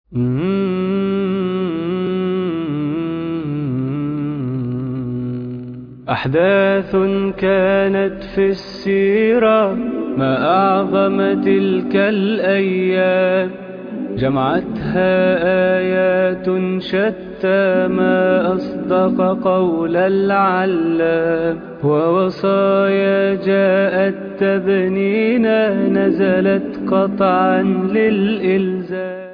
أحداث كانت في السيرة ما أعظم تلك الأيام جمعتها آيات شتى ما أصدق قول العلام ووصايا جاءت تبنينا نزلت قطعا للإلزام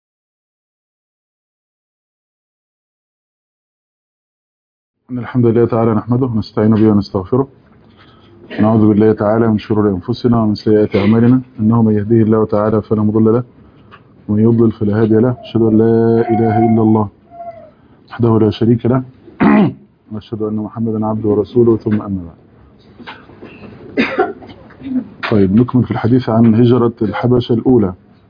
إن الحمد لله تعالى نحمده ونستعين به ونستغفره ونعوذ بالله تعالى من شرور أنفسنا ومن سيئات أعمالنا إنه من يهديه الله تعالى فلا مضل له ومن يضلل فلا هادي له أشهد أن لا إله إلا الله وحده لا شريك له وأشهد أن محمدا عبده ورسوله ثم أما بعد طيب نكمل في الحديث عن هجرة الحبشة الأولى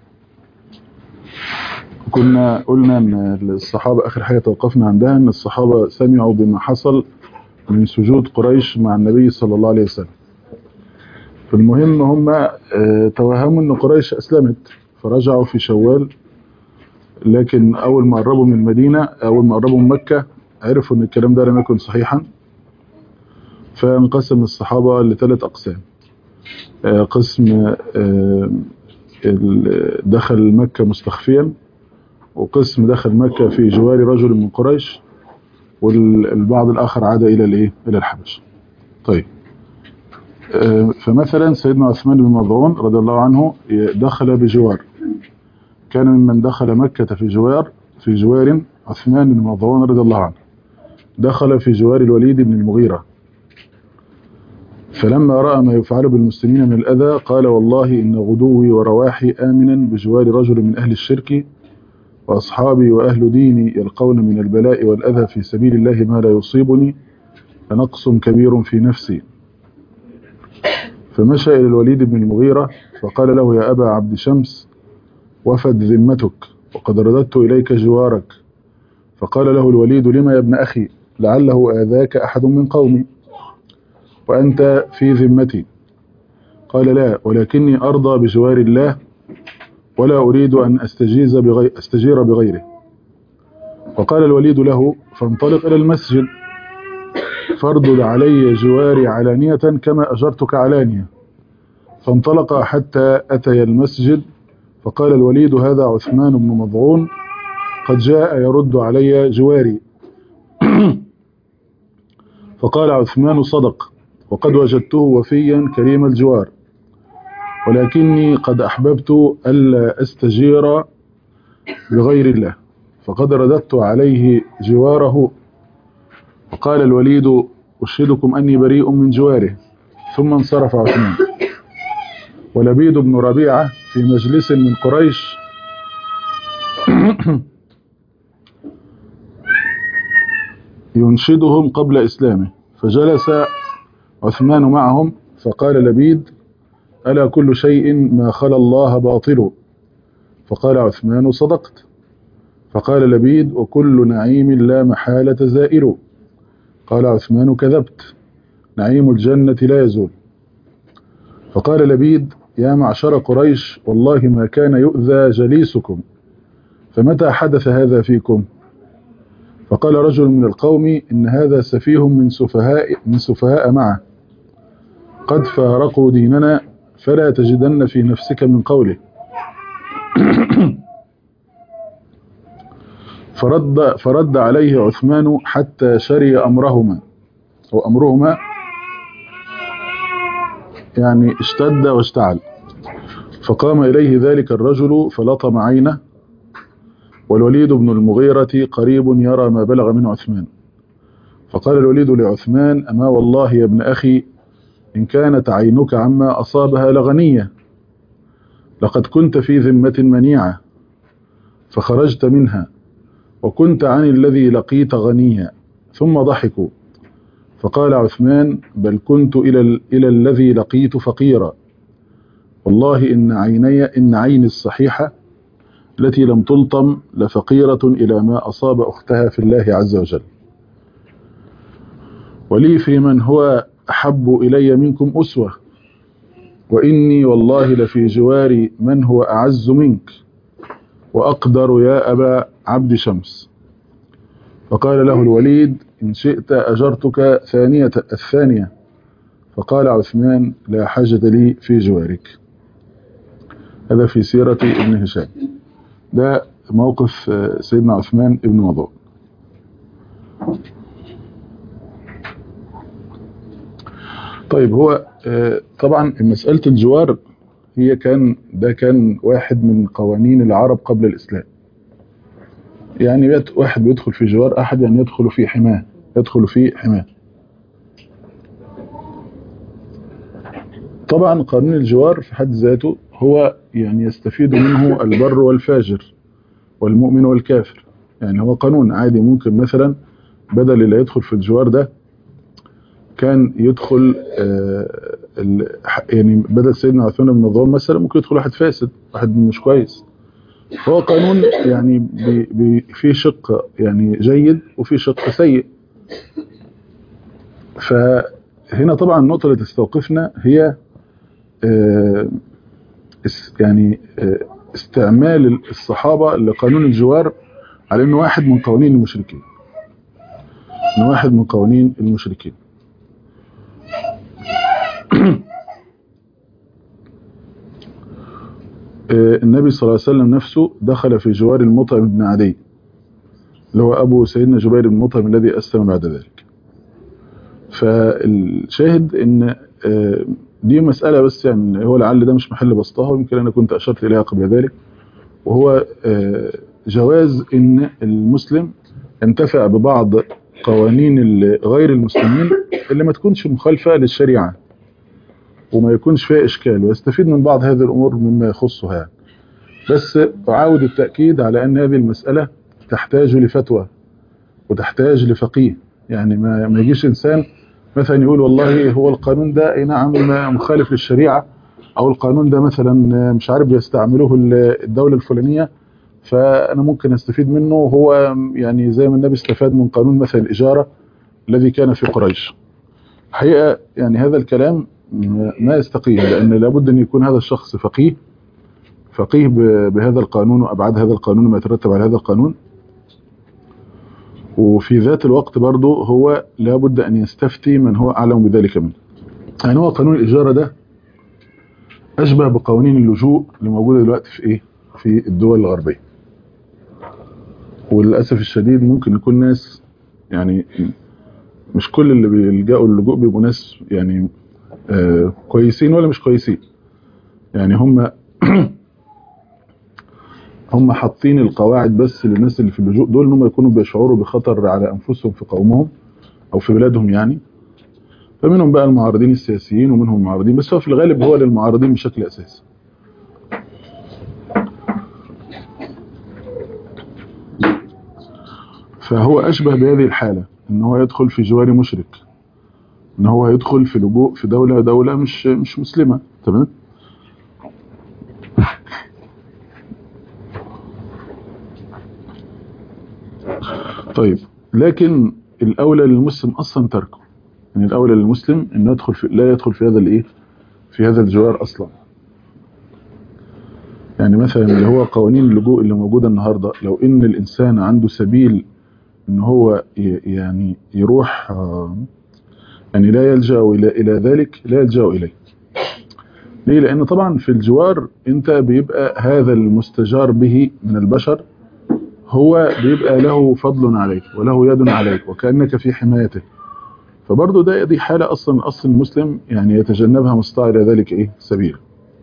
كنا قلنا ان الصحابة اخر حاجة توقفنا عندها ان الصحابة سمعوا بما حصل من سجود قريش مع النبي صلى الله عليه وسلم فالمهم هم اه توهموا ان قريش اسلمت فرجعوا في شوال لكن اول ما قربوا من المدينة اول ما قربوا من مكة عرفوا ان الكلام ده لم يكن صحيحا فانقسم الصحابة لثلاث اقسام اه قسم اه دخل مكة مستخفيا وقسم دخل مكة في جوار رجل من قريش والبعض الآخر عاد إلى الإيه؟ إلى الحبش طيب فمثلا سيدنا عثمان بن مظعون رضي الله عنه دخل بجوار كان ممن دخل مكة في جوار في جوار عثمان بن مظعون رضي الله عنه دخل في جوار الوليد بن المغيرة فلما رأى ما يفعل بالمسلمين من الأذى قال والله إن غدوي ورواحي آمنا بجوار رجل من أهل الشرك وأصحابي وأهل ديني يلقون من البلاء والأذى في سبيل الله ما لا يصيبني لنقص كبير في نفسي فمشى إلى الوليد بن المغيرة فقال له يا أبا عبد شمس وفد ذمتك وقد رددت إليك جوارك فقال له الوليد لما يا ابن أخي لعله آذاك أحد من قومي وأنت في ذمتي قال لا ولكني أرضى بجوار الله ولا أريد أن أستجيز بغير أستجير بغيره وقال الوليد له فانطلق إلى المسجد فاردد علي جواري علانية كما أجرتك علانية فانطلق حتى أتي المسجد فقال الوليد هذا عثمان بن مضعون قد جاء يرد علي جواري فقال عثمان صدق وقد وجدته وفيا كريم الجوار ولكني قد أحببت ألا أستجير بغير الله فقد رددت عليه جواره وقال الوليد أشهدكم أني بريء من جواره ثم انصرف عثمان ولبيد بن ربيعة في مجلس من قريش ينشدهم قبل إسلامه فجلس عثمان معهم فقال لبيد ألا كل شيء ما خلا الله باطل فقال عثمان صدقت فقال لبيد وكل نعيم لا محالة زائل قال عثمان كذبت نعيم الجنة لا يزول فقال لبيد يا معشر قريش والله ما كان يؤذى جليسكم فمتى حدث هذا فيكم فقال رجل من القوم إن هذا سفيه من سفهاء, من سفهاء معه قد فارقوا ديننا فلا تجدن في نفسك من قوله فرد, فرد عليه عثمان حتى شري أمرهما أو أمرهما يعني اشتد واشتعل فقام إليه ذلك الرجل فلطم عينه والوليد بن المغيرة قريب يرى ما بلغ من عثمان فقال الوليد لعثمان أما والله يا ابن أخي إن كانت عينك عما أصابها لغنية لقد كنت في ذمة منيعة فخرجت منها وكنت عن الذي لقيت غنيا ثم ضحكوا فقال عثمان بل كنت إلى, إلى الذي لقيت فقيرا والله إن عيني إن عيني الصحيحة التي لم تلطم لفقيرة إلى ما أصاب أختها في الله عز وجل ولي في من هو أحب إلي منكم أسوة وإني والله لفي جوار من هو أعز منك وأقدر يا أبا عبد شمس فقال له الوليد إن شئت أجرتك ثانية الثانية فقال عثمان لا حاجة لي في جوارك هذا في سيرة ابن هشام ده موقف سيدنا عثمان ابن مضون طيب هو طبعا مسألة الجوار هي كان ده كان واحد من قوانين العرب قبل الإسلام يعني واحد بيدخل في جوار أحد يعني يدخل في حماه يدخل في حماه طبعا قانون الجوار في حد ذاته هو يعني يستفيد منه البر والفاجر والمؤمن والكافر يعني هو قانون عادي ممكن مثلا بدل اللي يدخل في الجوار ده كان يدخل آه يعني بدل سيدنا عثمان بن مظلوم مثلا ممكن يدخل واحد فاسد واحد مش كويس هو قانون يعني بي بي في شق يعني جيد وفي شق سيء فهنا طبعا النقطة اللي تستوقفنا هي آه يعني آه استعمال الصحابة لقانون الجوار على انه واحد من قوانين المشركين انه واحد من قوانين المشركين النبي صلى الله عليه وسلم نفسه دخل في جوار المطعم بن عدي اللي هو أبو سيدنا جبير بن مطعم الذي أسلم بعد ذلك فالشاهد ان دي مسألة بس يعني هو لعل ده مش محل بسطها ويمكن أنا كنت أشرت إليها قبل ذلك وهو جواز ان المسلم ينتفع ببعض قوانين غير المسلمين اللي ما تكونش مخالفة للشريعة وما يكونش فيها إشكال ويستفيد من بعض هذه الأمور مما يخصها يعني. بس أعاود التأكيد على أن هذه المسألة تحتاج لفتوى وتحتاج لفقيه يعني ما, ما يجيش إنسان مثلا يقول والله هو القانون ده أي نعم مخالف للشريعة أو القانون ده مثلا مش عارف بيستعملوه الدولة الفلانية فأنا ممكن أستفيد منه وهو يعني زي ما النبي استفاد من قانون مثلا الإجارة الذي كان في قريش حقيقة يعني هذا الكلام ما يستقيم لأن لابد أن يكون هذا الشخص فقيه فقيه بهذا القانون وأبعاد هذا القانون وما يترتب على هذا القانون وفي ذات الوقت برضه هو لابد أن يستفتي من هو أعلم بذلك منه يعني هو قانون الإجارة ده أشبه بقوانين اللجوء اللي موجودة دلوقتي في إيه؟ في الدول الغربية وللأسف الشديد ممكن يكون ناس يعني مش كل اللي بيلجأوا اللجوء بيبقوا ناس يعني آه كويسين ولا مش كويسين يعني هم هم حاطين القواعد بس للناس اللي في اللجوء دول انهم يكونوا بيشعروا بخطر على انفسهم في قومهم او في بلادهم يعني فمنهم بقى المعارضين السياسيين ومنهم المعارضين بس هو في الغالب هو للمعارضين بشكل اساسي فهو اشبه بهذه الحالة ان هو يدخل في جوار مشرك ان هو يدخل في لجوء في دولة دولة مش مش مسلمة تمام طيب لكن الاولى للمسلم اصلا تركه يعني الاولى للمسلم انه يدخل في لا يدخل في هذا الايه في هذا الجوار اصلا يعني مثلا اللي هو قوانين اللجوء اللي موجودة النهاردة لو ان الانسان عنده سبيل ان هو يعني يروح يعني لا يلجأ إلى إلى ذلك لا يلجأ إليه ليه لأن طبعا في الجوار انت بيبقى هذا المستجار به من البشر هو بيبقى له فضل عليك وله يد عليك وكأنك في حمايته فبرضه ده دي حالة أصلا أصل المسلم يعني يتجنبها مستطاع إلى ذلك إيه سبيل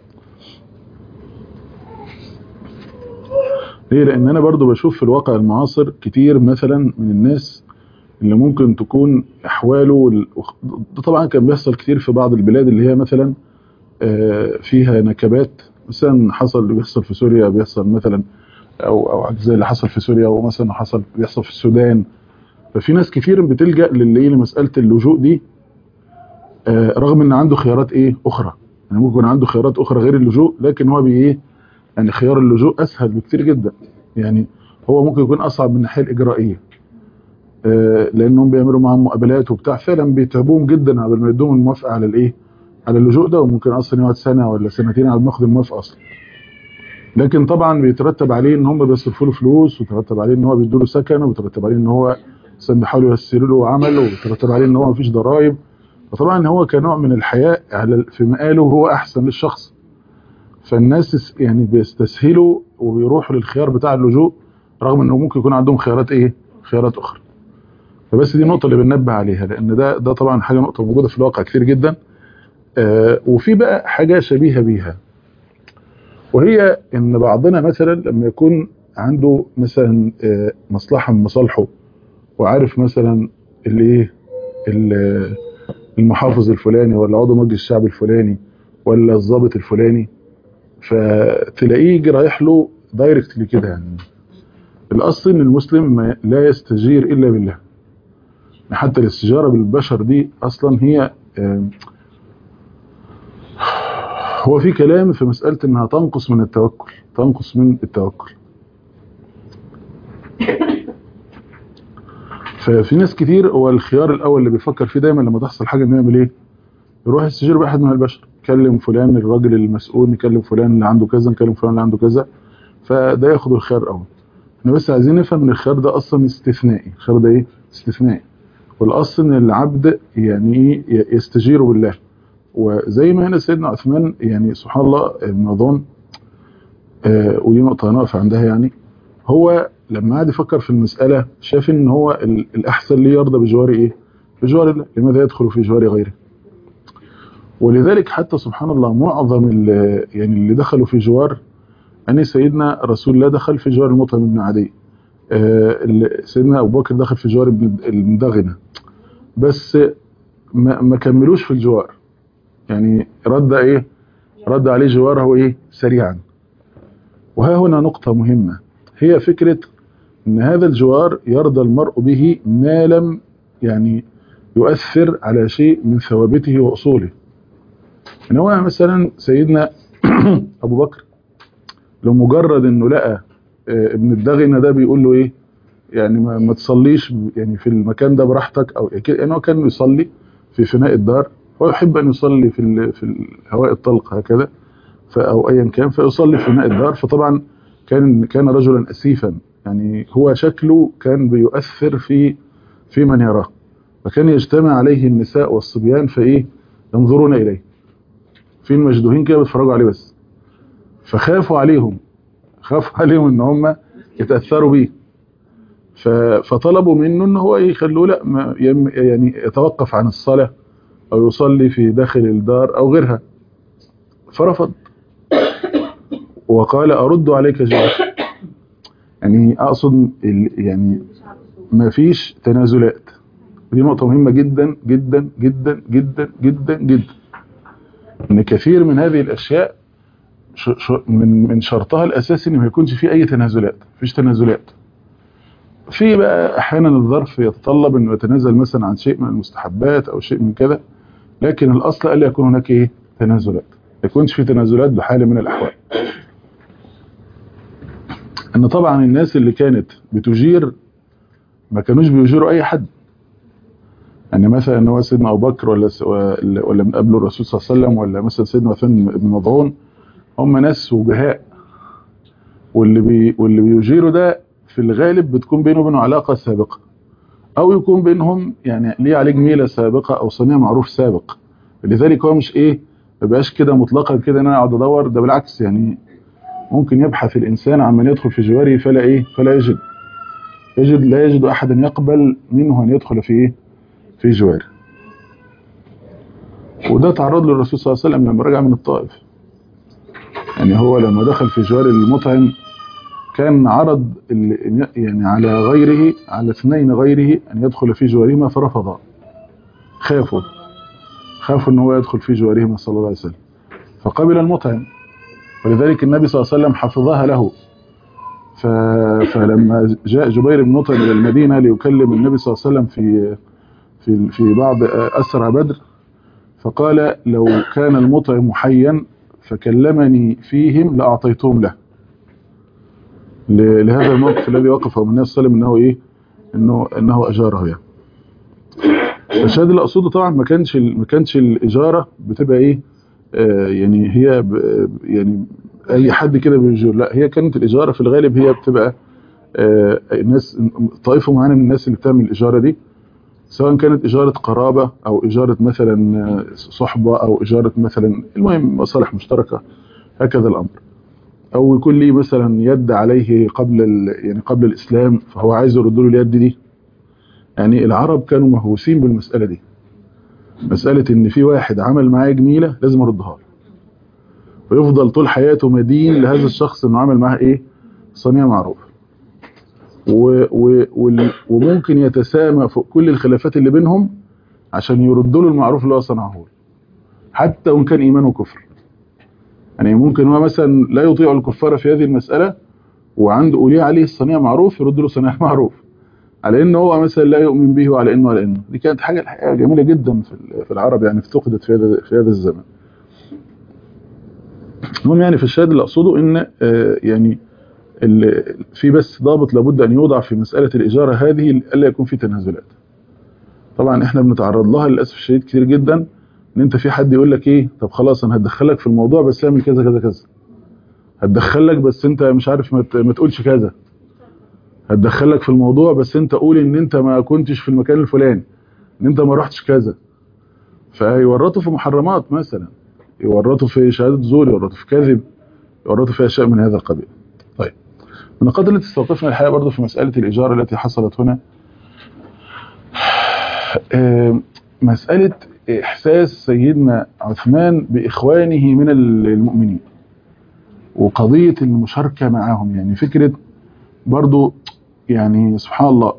ليه لأن أنا برضه بشوف في الواقع المعاصر كتير مثلا من الناس اللي ممكن تكون أحواله ده طبعا كان بيحصل كتير في بعض البلاد اللي هي مثلا فيها نكبات مثلا حصل اللي بيحصل في سوريا بيحصل مثلا أو أو زي اللي حصل في سوريا ومثلا حصل بيحصل في السودان ففي ناس كتير بتلجأ للي لمسألة اللجوء دي رغم ان عنده خيارات ايه اخرى يعني ممكن يكون عنده خيارات اخرى غير اللجوء لكن هو بي ايه يعني خيار اللجوء اسهل بكتير جدا يعني هو ممكن يكون اصعب من الناحيه الاجرائيه لانهم بيعملوا معاهم مقابلات وبتاع فعلا بيتعبوهم جدا قبل ما يدوهم الموافقه على الايه على اللجوء ده وممكن اصلا يقعد سنه ولا سنتين على ما ياخد الموافقه اصلا لكن طبعا بيترتب عليه ان هم بيصرفوا له فلوس وترتب عليه ان هو بيدوا له سكن وترتب عليه ان هو مثلا بيحاولوا يسروا له عمل وترتب عليه ان هو مفيش ضرائب فطبعا هو كنوع من الحياء على في مقاله هو احسن للشخص فالناس يعني بيستسهلوا وبيروحوا للخيار بتاع اللجوء رغم انه ممكن يكون عندهم خيارات ايه خيارات اخرى فبس دي النقطه اللي بننبه عليها لان ده ده طبعا حاجه نقطه موجوده في الواقع كتير جدا آه وفي بقى حاجه شبيهه بيها وهي ان بعضنا مثلا لما يكون عنده مثلا آه مصلحه من مصالحه وعارف مثلا اللي ايه المحافظ الفلاني ولا عضو مجلس الشعب الفلاني ولا الضابط الفلاني فتلاقيه يجي رايح له دايركتلي كده يعني الاصل ان المسلم ما لا يستجير الا بالله حتى الاستجاره بالبشر دي اصلا هي هو في كلام في مساله انها تنقص من التوكل تنقص من التوكل ففي ناس كتير هو الخيار الاول اللي بيفكر فيه دايما لما تحصل حاجه انه يعمل ايه يروح يستشير باحد من البشر يكلم فلان الراجل المسؤول نكلم فلان اللي عنده كذا نكلم فلان اللي عنده كذا فده ياخد الخيار الاول احنا بس عايزين نفهم ان الخيار ده اصلا استثنائي الخيار ده ايه استثنائي والاصل ان العبد يعني يستجير بالله وزي ما هنا سيدنا عثمان يعني سبحان الله ابن اظن آه ودي نقطه هنقف عندها يعني هو لما قعد يفكر في المساله شاف ان هو الاحسن ليه يرضى بجوار ايه بجوار الله لماذا يدخل في جوار غيره ولذلك حتى سبحان الله معظم اللي يعني اللي دخلوا في جوار يعني سيدنا رسول الله دخل في جوار المطعم بن عدي آه سيدنا ابو بكر دخل في جوار ابن المدغنه بس ما, ما كملوش في الجوار يعني رد ايه رد عليه جواره ايه سريعا وها هنا نقطه مهمه هي فكره ان هذا الجوار يرضى المرء به ما لم يعني يؤثر على شيء من ثوابته واصوله ان هو مثلا سيدنا ابو بكر لمجرد انه لقى ابن الدغنه ده بيقول له ايه يعني ما, ما تصليش يعني في المكان ده براحتك او يعني هو كان يصلي في فناء الدار هو يحب ان يصلي في في الهواء الطلق هكذا او ايا كان فيصلي في فناء الدار فطبعا كان كان رجلا اسيفا يعني هو شكله كان بيؤثر في في من يراه فكان يجتمع عليه النساء والصبيان فايه ينظرون اليه في المجدوهين كده بيتفرجوا عليه بس فخافوا عليهم خافوا عليهم ان هم يتاثروا بيه فطلبوا منه ان هو يخلوه لا يعني يتوقف عن الصلاه او يصلي في داخل الدار او غيرها فرفض وقال ارد عليك جواب يعني اقصد يعني ما فيش تنازلات دي نقطه مهمه جدا جدا جدا جدا جدا جدا ان كثير من هذه الاشياء من من شرطها الاساسي ان ما يكونش في اي تنازلات مفيش تنازلات في بقى احيانا الظرف يتطلب انه يتنازل مثلا عن شيء من المستحبات او شيء من كذا لكن الاصل الا يكون هناك ايه تنازلات ما يكونش في تنازلات بحال من الاحوال ان طبعا الناس اللي كانت بتجير ما كانوش بيجيروا اي حد يعني مثلا ان هو سيدنا ابو بكر ولا ولا من قبله الرسول صلى الله عليه وسلم ولا مثلا سيدنا عثمان بن مظعون هم ناس وجهاء واللي بي واللي بيجيروا ده في الغالب بتكون بينه وبينه علاقه سابقه او يكون بينهم يعني ليه عليه جميله سابقه او صنيع معروف سابق لذلك هو مش ايه ما بقاش كده مطلقا كده ان انا اقعد ادور ده بالعكس يعني ممكن يبحث الانسان عن من يدخل في جواره فلا ايه فلا يجد يجد لا يجد احدا يقبل منه ان يدخل في ايه في جواره وده تعرض له الرسول صلى الله عليه وسلم لما رجع من الطائف يعني هو لما دخل في جوار المطعم كان عرض يعني على غيره على اثنين غيره ان يدخل في جوارهما فرفضا خافوا خافوا ان هو يدخل في جوارهما صلى الله عليه وسلم فقبل المطعم ولذلك النبي صلى الله عليه وسلم حفظها له ف... فلما جاء جبير بن مطعم الى المدينه ليكلم النبي صلى الله عليه وسلم في في في بعض اسرى بدر فقال لو كان المطعم حيا فكلمني فيهم لاعطيتهم له لهذا الموقف الذي وقفه من النبي صلى الله عليه وسلم انه ايه انه انه اجاره يعني الشهاده اللي اقصده طبعا ما كانش ما كانش الاجاره بتبقى ايه آه يعني هي يعني اي حد كده بيجور لا هي كانت الاجاره في الغالب هي بتبقى آه، الناس طائفه معينه من الناس اللي بتعمل الاجاره دي سواء كانت اجاره قرابه او اجاره مثلا آه، صحبه او اجاره مثلا المهم مصالح مشتركه هكذا الامر او يكون ليه مثلا يد عليه قبل ال- يعني قبل الاسلام فهو عايز يرد له اليد دي يعني العرب كانوا مهووسين بالمساله دي مساله ان في واحد عمل معايا جميله لازم اردها له ويفضل طول حياته مدين لهذا الشخص انه عمل معاه ايه صنيع معروف و و وال- وممكن يتسامى فوق كل الخلافات اللي بينهم عشان يردوا له المعروف اللي هو صنعه له حتى وان كان ايمانه كفر يعني ممكن هو مثلا لا يطيع الكفار في هذه المسألة وعنده أوليه عليه الصنيع معروف يرد له صنيع معروف على انه هو مثلا لا يؤمن به وعلى انه على انه دي كانت حاجة الحقيقة جميلة جدا في ال- في العرب يعني افتقدت في هذا في هذا الزمن المهم يعني في الشاهد اللي اقصده ان آه، يعني ال- في بس ضابط لابد ان يوضع في مسألة الإجارة هذه الا يكون في تنازلات طبعا احنا بنتعرض لها للاسف الشديد كتير جدا ان انت في حد يقول لك ايه طب خلاص انا هتدخلك في الموضوع بس اعمل كذا كذا كذا هتدخلك بس انت مش عارف ما ت- ما تقولش كذا هتدخلك في الموضوع بس انت قول ان انت ما كنتش في المكان الفلاني ان انت ما رحتش كذا فيورطوا في محرمات مثلا يورطوا في شهادة زور يورطوا في كذب يورطوا في اشياء من هذا القبيل طيب من النقاط التي استوقفنا الحقيقه برضه في مسألة الإيجار التي حصلت هنا آه، مسألة إحساس سيدنا عثمان بإخوانه من المؤمنين وقضية المشاركة معهم يعني فكرة برضو يعني سبحان الله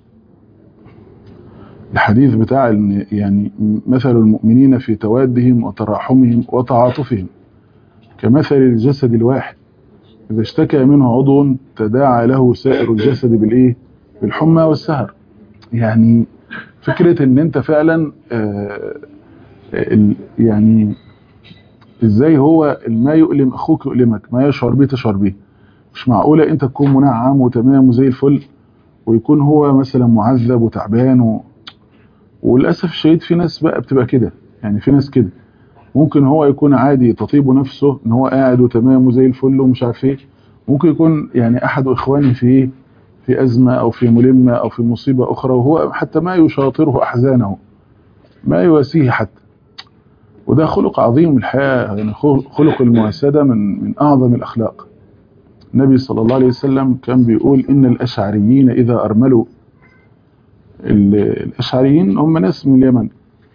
الحديث بتاع إن يعني مثل المؤمنين في توادهم وتراحمهم وتعاطفهم كمثل الجسد الواحد إذا اشتكى منه عضو تداعى له سائر الجسد بالإيه بالحمى والسهر يعني فكرة ان انت فعلا آه، ال- يعني ازاي هو ما يؤلم اخوك يؤلمك ما يشعر به تشعر به مش معقولة انت تكون منعم وتمام وزي الفل ويكون هو مثلا معذب وتعبان و... وللأسف الشديد في ناس بقى بتبقى كده يعني في ناس كده ممكن هو يكون عادي تطيب نفسه ان هو قاعد وتمام وزي الفل ومش عارف ايه ممكن يكون يعني احد اخواني في في ازمه او في ملمه او في مصيبه اخرى وهو حتى ما يشاطره احزانه ما يواسيه حتى وده خلق عظيم الحياه يعني خلق المواسده من من اعظم الاخلاق النبي صلى الله عليه وسلم كان بيقول ان الاشعريين اذا ارملوا ال- الاشعريين هم ناس من اليمن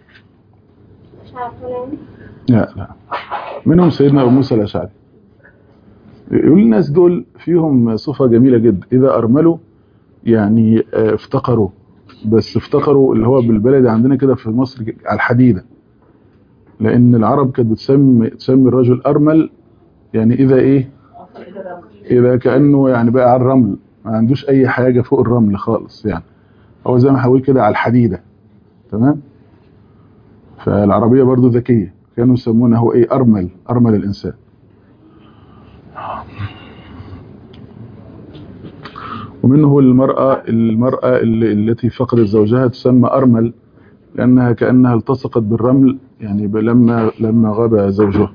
لا لا منهم سيدنا ابو موسى الاشعري يقول الناس دول فيهم صفة جميلة جدا إذا أرملوا يعني آه، افتقروا بس افتقروا اللي هو بالبلد عندنا كده في مصر على الحديدة لأن العرب كانت بتسمي تسمي الرجل أرمل يعني إذا إيه إذا كأنه يعني بقى على الرمل ما عندوش أي حاجة فوق الرمل خالص يعني هو زي ما حاول كده على الحديدة تمام فالعربية برضو ذكية كانوا يسمونه إيه أرمل أرمل الإنسان ومنه المرأة المرأة اللي التي فقدت زوجها تسمى أرمل لأنها كأنها التصقت بالرمل يعني ب- لما لما غاب زوجها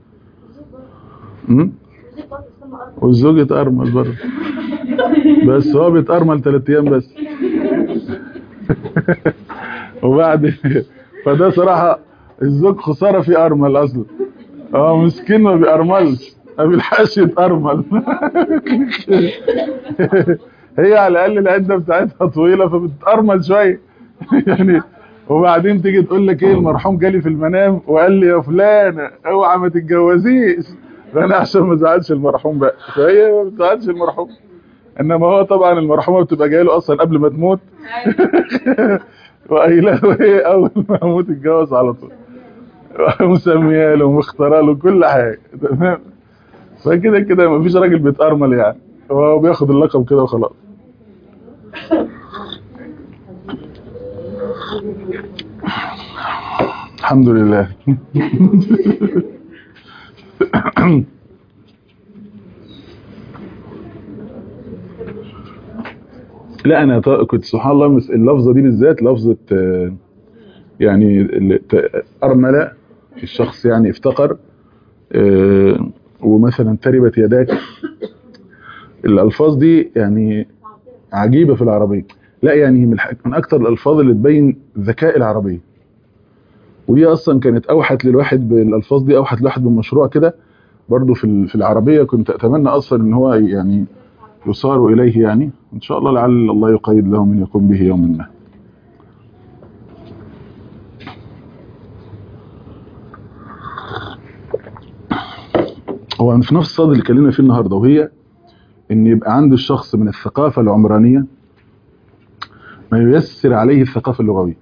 م? والزوجة أرمل برضه بس هو بيتأرمل ثلاث أيام بس وبعد فده صراحة الزوج خسارة في أرمل أصلا اه مسكين ما بيأرملش ما بيلحقش يتأرمل هي على الأقل العدة بتاعتها طويلة فبتأرمل شوية يعني وبعدين تيجي تقول لك ايه المرحوم جالي في المنام وقال لي يا فلانة اوعى ما تتجوزيش فانا عشان ما ازعلش المرحوم بقى فهي ما بتزعلش المرحوم انما هو طبعا المرحومه بتبقى جايه له اصلا قبل ما تموت وقايله له ايه اول ما اموت اتجوز على طول مسميه له ومختاره له كل حاجه تمام فكده كده مفيش راجل بيتأرمل يعني هو بياخد اللقب كده وخلاص الحمد لله لا انا ط- كنت سبحان الله مس- اللفظه دي بالذات لفظه آه، يعني ال- ت- ارمله الشخص يعني افتقر آه، ومثلا تربت يداك الالفاظ دي يعني عجيبه في العربيه لا يعني من, الح- من اكتر الالفاظ اللي تبين ذكاء العربيه ودي اصلا كانت اوحت للواحد بالالفاظ دي اوحت لواحد بمشروع كده برضو في ال- في العربيه كنت اتمنى اصلا ان هو يعني يصار اليه يعني ان شاء الله لعل الله يقيد له من يقوم به يوما ما هو في نفس الصدد اللي اتكلمنا فيه النهارده وهي ان يبقى عند الشخص من الثقافه العمرانيه ما ييسر عليه الثقافه اللغويه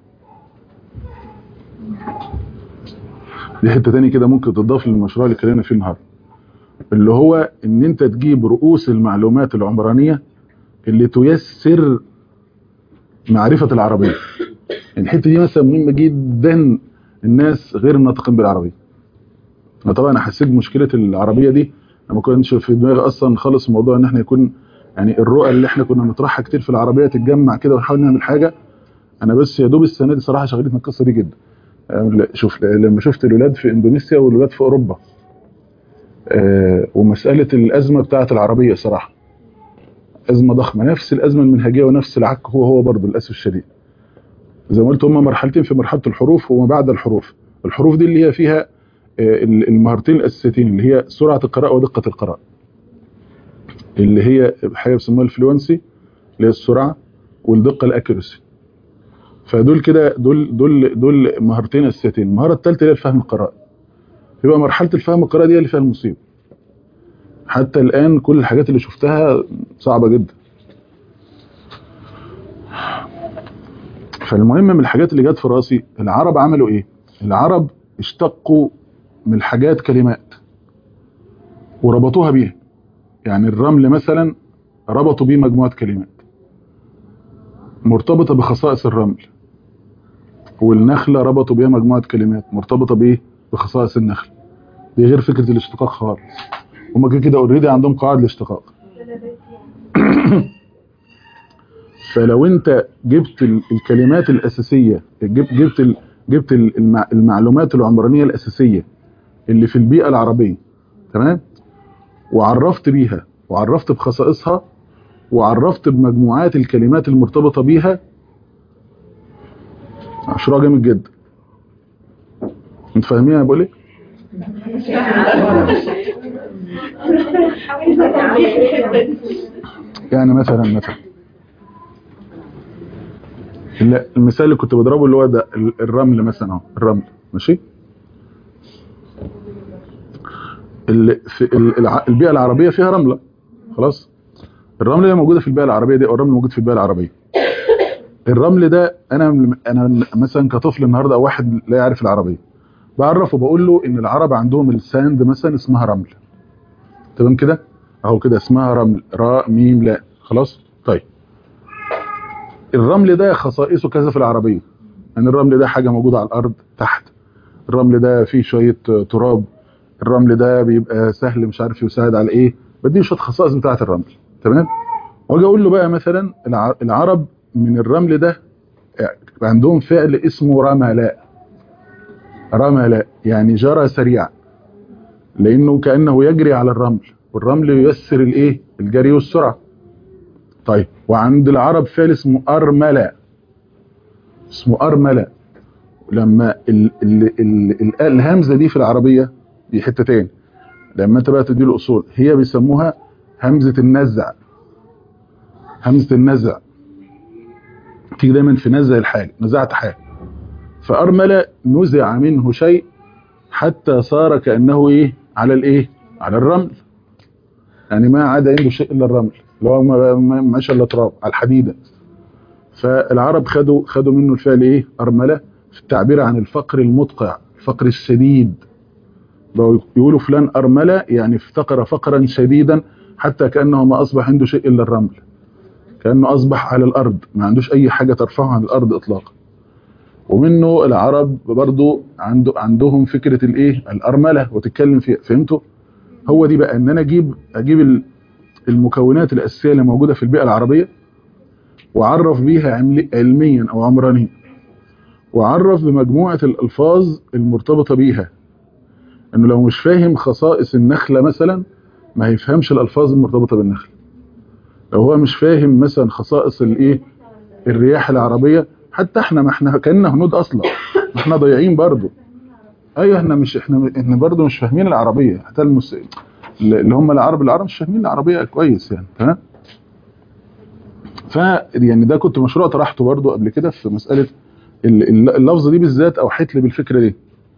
دي حته تاني كده ممكن تضاف للمشروع اللي اتكلمنا فيه النهارده اللي هو ان انت تجيب رؤوس المعلومات العمرانيه اللي تيسر معرفه العربيه الحته دي مثلا مهمه جدا الناس غير الناطقين بالعربيه انا طبعا حسيت بمشكله العربيه دي انا ما كنتش في دماغي اصلا خالص موضوع ان احنا يكون يعني الرؤى اللي احنا كنا بنطرحها كتير في العربيه تتجمع كده ونحاول نعمل حاجه انا بس يا دوب السنه دي صراحه شغلتني القصه دي جدا أه، شوف لما شفت الولاد في اندونيسيا والولاد في اوروبا أه، ومساله الازمه بتاعه العربيه صراحه ازمه ضخمه نفس الازمه المنهجيه ونفس العك هو هو برضه للاسف الشديد زي ما قلت هم مرحلتين في مرحله الحروف وما بعد الحروف الحروف دي اللي هي فيها آه، المهارتين الاساسيتين اللي هي سرعه القراءه ودقه القراءه اللي هي حاجه بيسموها الفلونسي اللي هي السرعه والدقه الاكيرسي فدول كده دول دول دول مهارتين اساسيتين المهاره الثالثه هي الفهم القراءه يبقى مرحله الفهم القراءه دي اللي فيها المصيبه حتى الان كل الحاجات اللي شفتها صعبه جدا فالمهم من الحاجات اللي جت في راسي العرب عملوا ايه العرب اشتقوا من الحاجات كلمات وربطوها بيها يعني الرمل مثلا ربطوا بيه مجموعة كلمات مرتبطة بخصائص الرمل والنخلة ربطوا بيها مجموعة كلمات مرتبطة بايه بخصائص النخل دي غير فكرة الاشتقاق خالص هما كده كده اوريدي عندهم قواعد الاشتقاق فلو انت جبت ال- الكلمات الاساسيه جبت جبت ال- جبت ال- المع- المعلومات العمرانيه الاساسيه اللي في البيئه العربيه تمام وعرفت بيها وعرفت بخصائصها وعرفت بمجموعات الكلمات المرتبطه بيها مشروع جامد جدا انت فاهمين انا بقول ايه يعني مثلا مثلا لا المثال اللي كنت بضربه اللي هو ده ال- الرمل مثلا اهو الرمل ماشي ال- في ال- الع- البيئه العربيه فيها رمله خلاص الرمل اللي موجوده في البيئه العربيه دي او الرمل موجود في البيئه العربيه الرمل ده انا انا مثلا كطفل النهارده او واحد لا يعرف العربيه بعرفه بقول له ان العرب عندهم الساند مثلا اسمها رمل تمام كده اهو كده اسمها رمل راء ميم لا خلاص طيب الرمل ده خصائصه كذا في العربيه يعني الرمل ده حاجه موجوده على الارض تحت الرمل ده فيه شويه تراب الرمل ده بيبقى سهل مش عارف يساعد على ايه بديه شويه خصائص بتاعه الرمل تمام واجي اقول له بقى مثلا الع- العرب من الرمل ده عندهم فعل اسمه رملاء رملاء يعني جرى سريع لانه كانه يجري على الرمل والرمل ييسر الايه الجري والسرعه طيب وعند العرب فعل اسمه ارملا اسمه ارملا لما ال ال ال ال الهمزه دي في العربيه دي حته تاني لما انت بقى تدي له اصول هي بيسموها همزه النزع همزه النزع تيجي دايما في نزع الحاجه نزعت حاجه فارمل نزع منه شيء حتى صار كانه ايه على الايه على الرمل يعني ما عاد عنده شيء الا الرمل اللي هو ما ما- ماشي الا تراب على الحديده فالعرب خدوا خدوا منه الفعل ايه ارمله في التعبير عن الفقر المدقع الفقر الشديد بقوا يقولوا فلان ارمله يعني افتقر فقرا شديدا حتى كانه ما اصبح عنده شيء الا الرمل كانه اصبح على الارض ما عندوش اي حاجه ترفعه عن الارض اطلاقا ومنه العرب برضو عنده عندهم فكره الايه الارمله وتتكلم فيها فهمتوا هو دي بقى ان انا اجيب اجيب ال- المكونات الاساسيه اللي موجوده في البيئه العربيه واعرف بيها عمل- علميا او عمرانيا واعرف بمجموعه الالفاظ المرتبطه بيها انه لو مش فاهم خصائص النخله مثلا ما هيفهمش الالفاظ المرتبطه بالنخل لو هو مش فاهم مثلا خصائص الايه الرياح العربيه حتى احنا ما احنا كاننا هنود اصلا ما احنا ضايعين برضو ايوه احنا مش احنا احنا برضو مش فاهمين العربيه حتى المس... اللي هم العرب العرب مش فاهمين العربيه كويس يعني تمام ف يعني ده كنت مشروع طرحته برضو قبل كده في مساله ال- ال- اللفظه دي بالذات اوحت لي بالفكره دي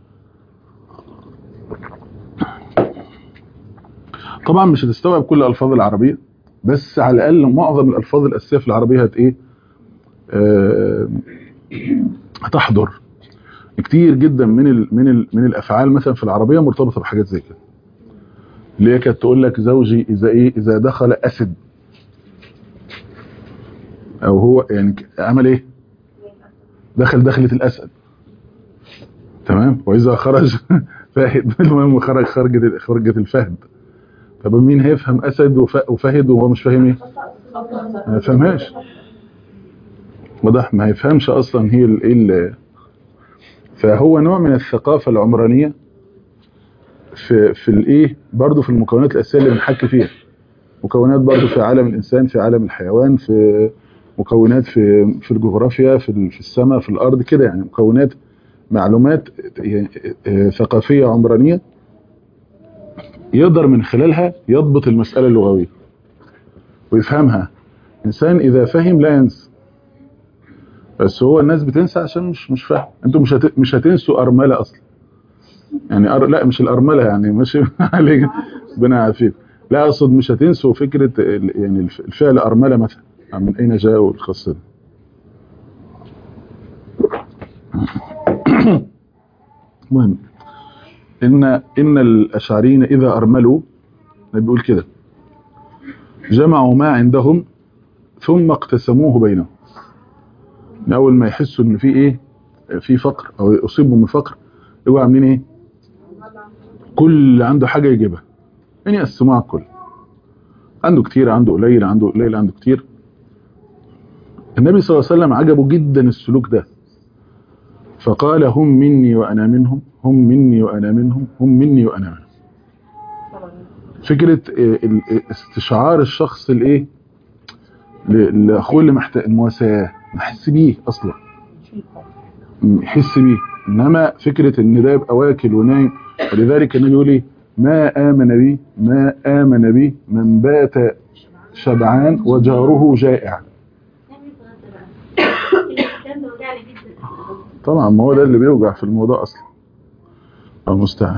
طبعا مش هتستوعب كل الالفاظ العربيه بس على الاقل معظم الالفاظ الاساسيه في العربيه هت ايه آه، هتحضر كتير جدا من ال من ال من الافعال مثلا في العربيه مرتبطه بحاجات زي كده اللي هي كانت تقول لك زوجي اذا ايه اذا دخل اسد او هو يعني ك- عمل ايه دخل دخلة الاسد تمام واذا خرج فاهد المهم خرج خرجة خرجة الفهد طب مين هيفهم اسد وف- وفهد وهو مش فاهم ايه ما يفهمهاش واضح ما يفهمش اصلا هي ال- ايه ال- فهو نوع من الثقافة العمرانية في في الايه برضه في المكونات الاساسيه اللي بنحكي فيها مكونات برضه في عالم الانسان في عالم الحيوان في مكونات في في الجغرافيا في ال- في السماء في الارض كده يعني مكونات معلومات يعني آه، ثقافيه عمرانيه يقدر من خلالها يضبط المساله اللغويه ويفهمها انسان اذا فهم لا ينسى بس هو الناس بتنسى عشان مش مش فاهم انتوا مش هت... مش هتنسوا ارمله اصلا يعني أر... لا مش الارمله يعني ماشي عليك ربنا يعافيك لا اقصد مش هتنسوا فكره ال- يعني الف- الفعل ارمله مثلا من اين جاء القصه دي المهم ان ان الاشعريين اذا ارملوا بيقول كده جمعوا ما عندهم ثم اقتسموه بينهم من اول ما يحسوا ان في ايه في فقر او يصيبوا من فقر يبقوا عاملين ايه كل اللي عنده حاجه يجيبها يعني يقسموها على الكل عنده كتير عنده قليل عنده قليل عنده كتير النبي صلى الله عليه وسلم عجبه جدا السلوك ده فقال هم مني وانا منهم هم مني وانا منهم هم مني وانا منهم فكره آه، ال- آه، استشعار الشخص الايه ل- لاخوه اللي محتاج المواساه نحس بيه اصلا يحس بيه انما فكره ان ده يبقى واكل ونايم ولذلك النبي يقول ايه ما امن بي ما امن بي من بات شبعان وجاره جائع الكلام ده وجعني جدا طبعا ما هو ده اللي بيوجع في الموضوع اصلا المستعان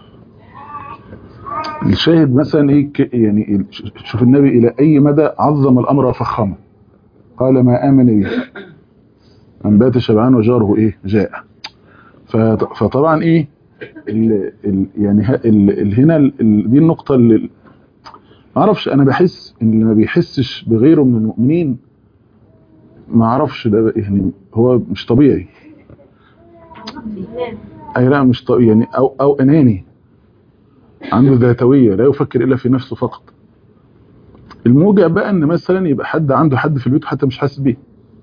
الشاهد مثلا ايه ك- يعني ال- ش- شوف النبي الى اي مدى عظم الامر وفخمه قال ما امن به من بات شبعان وجاره ايه جائع فط- فطبعا ايه ال ال يعني ه- ال ال هنا ال ال دي النقطه اللي ما اعرفش انا بحس ان اللي ما بيحسش بغيره من المؤمنين ما اعرفش ده يعني هو مش طبيعي اي لا مش طبيعي يعني او او اناني عنده ذاتويه لا يفكر الا في نفسه فقط الموجع بقى ان مثلا يبقى حد عنده حد في البيت حتى مش حاسس بيه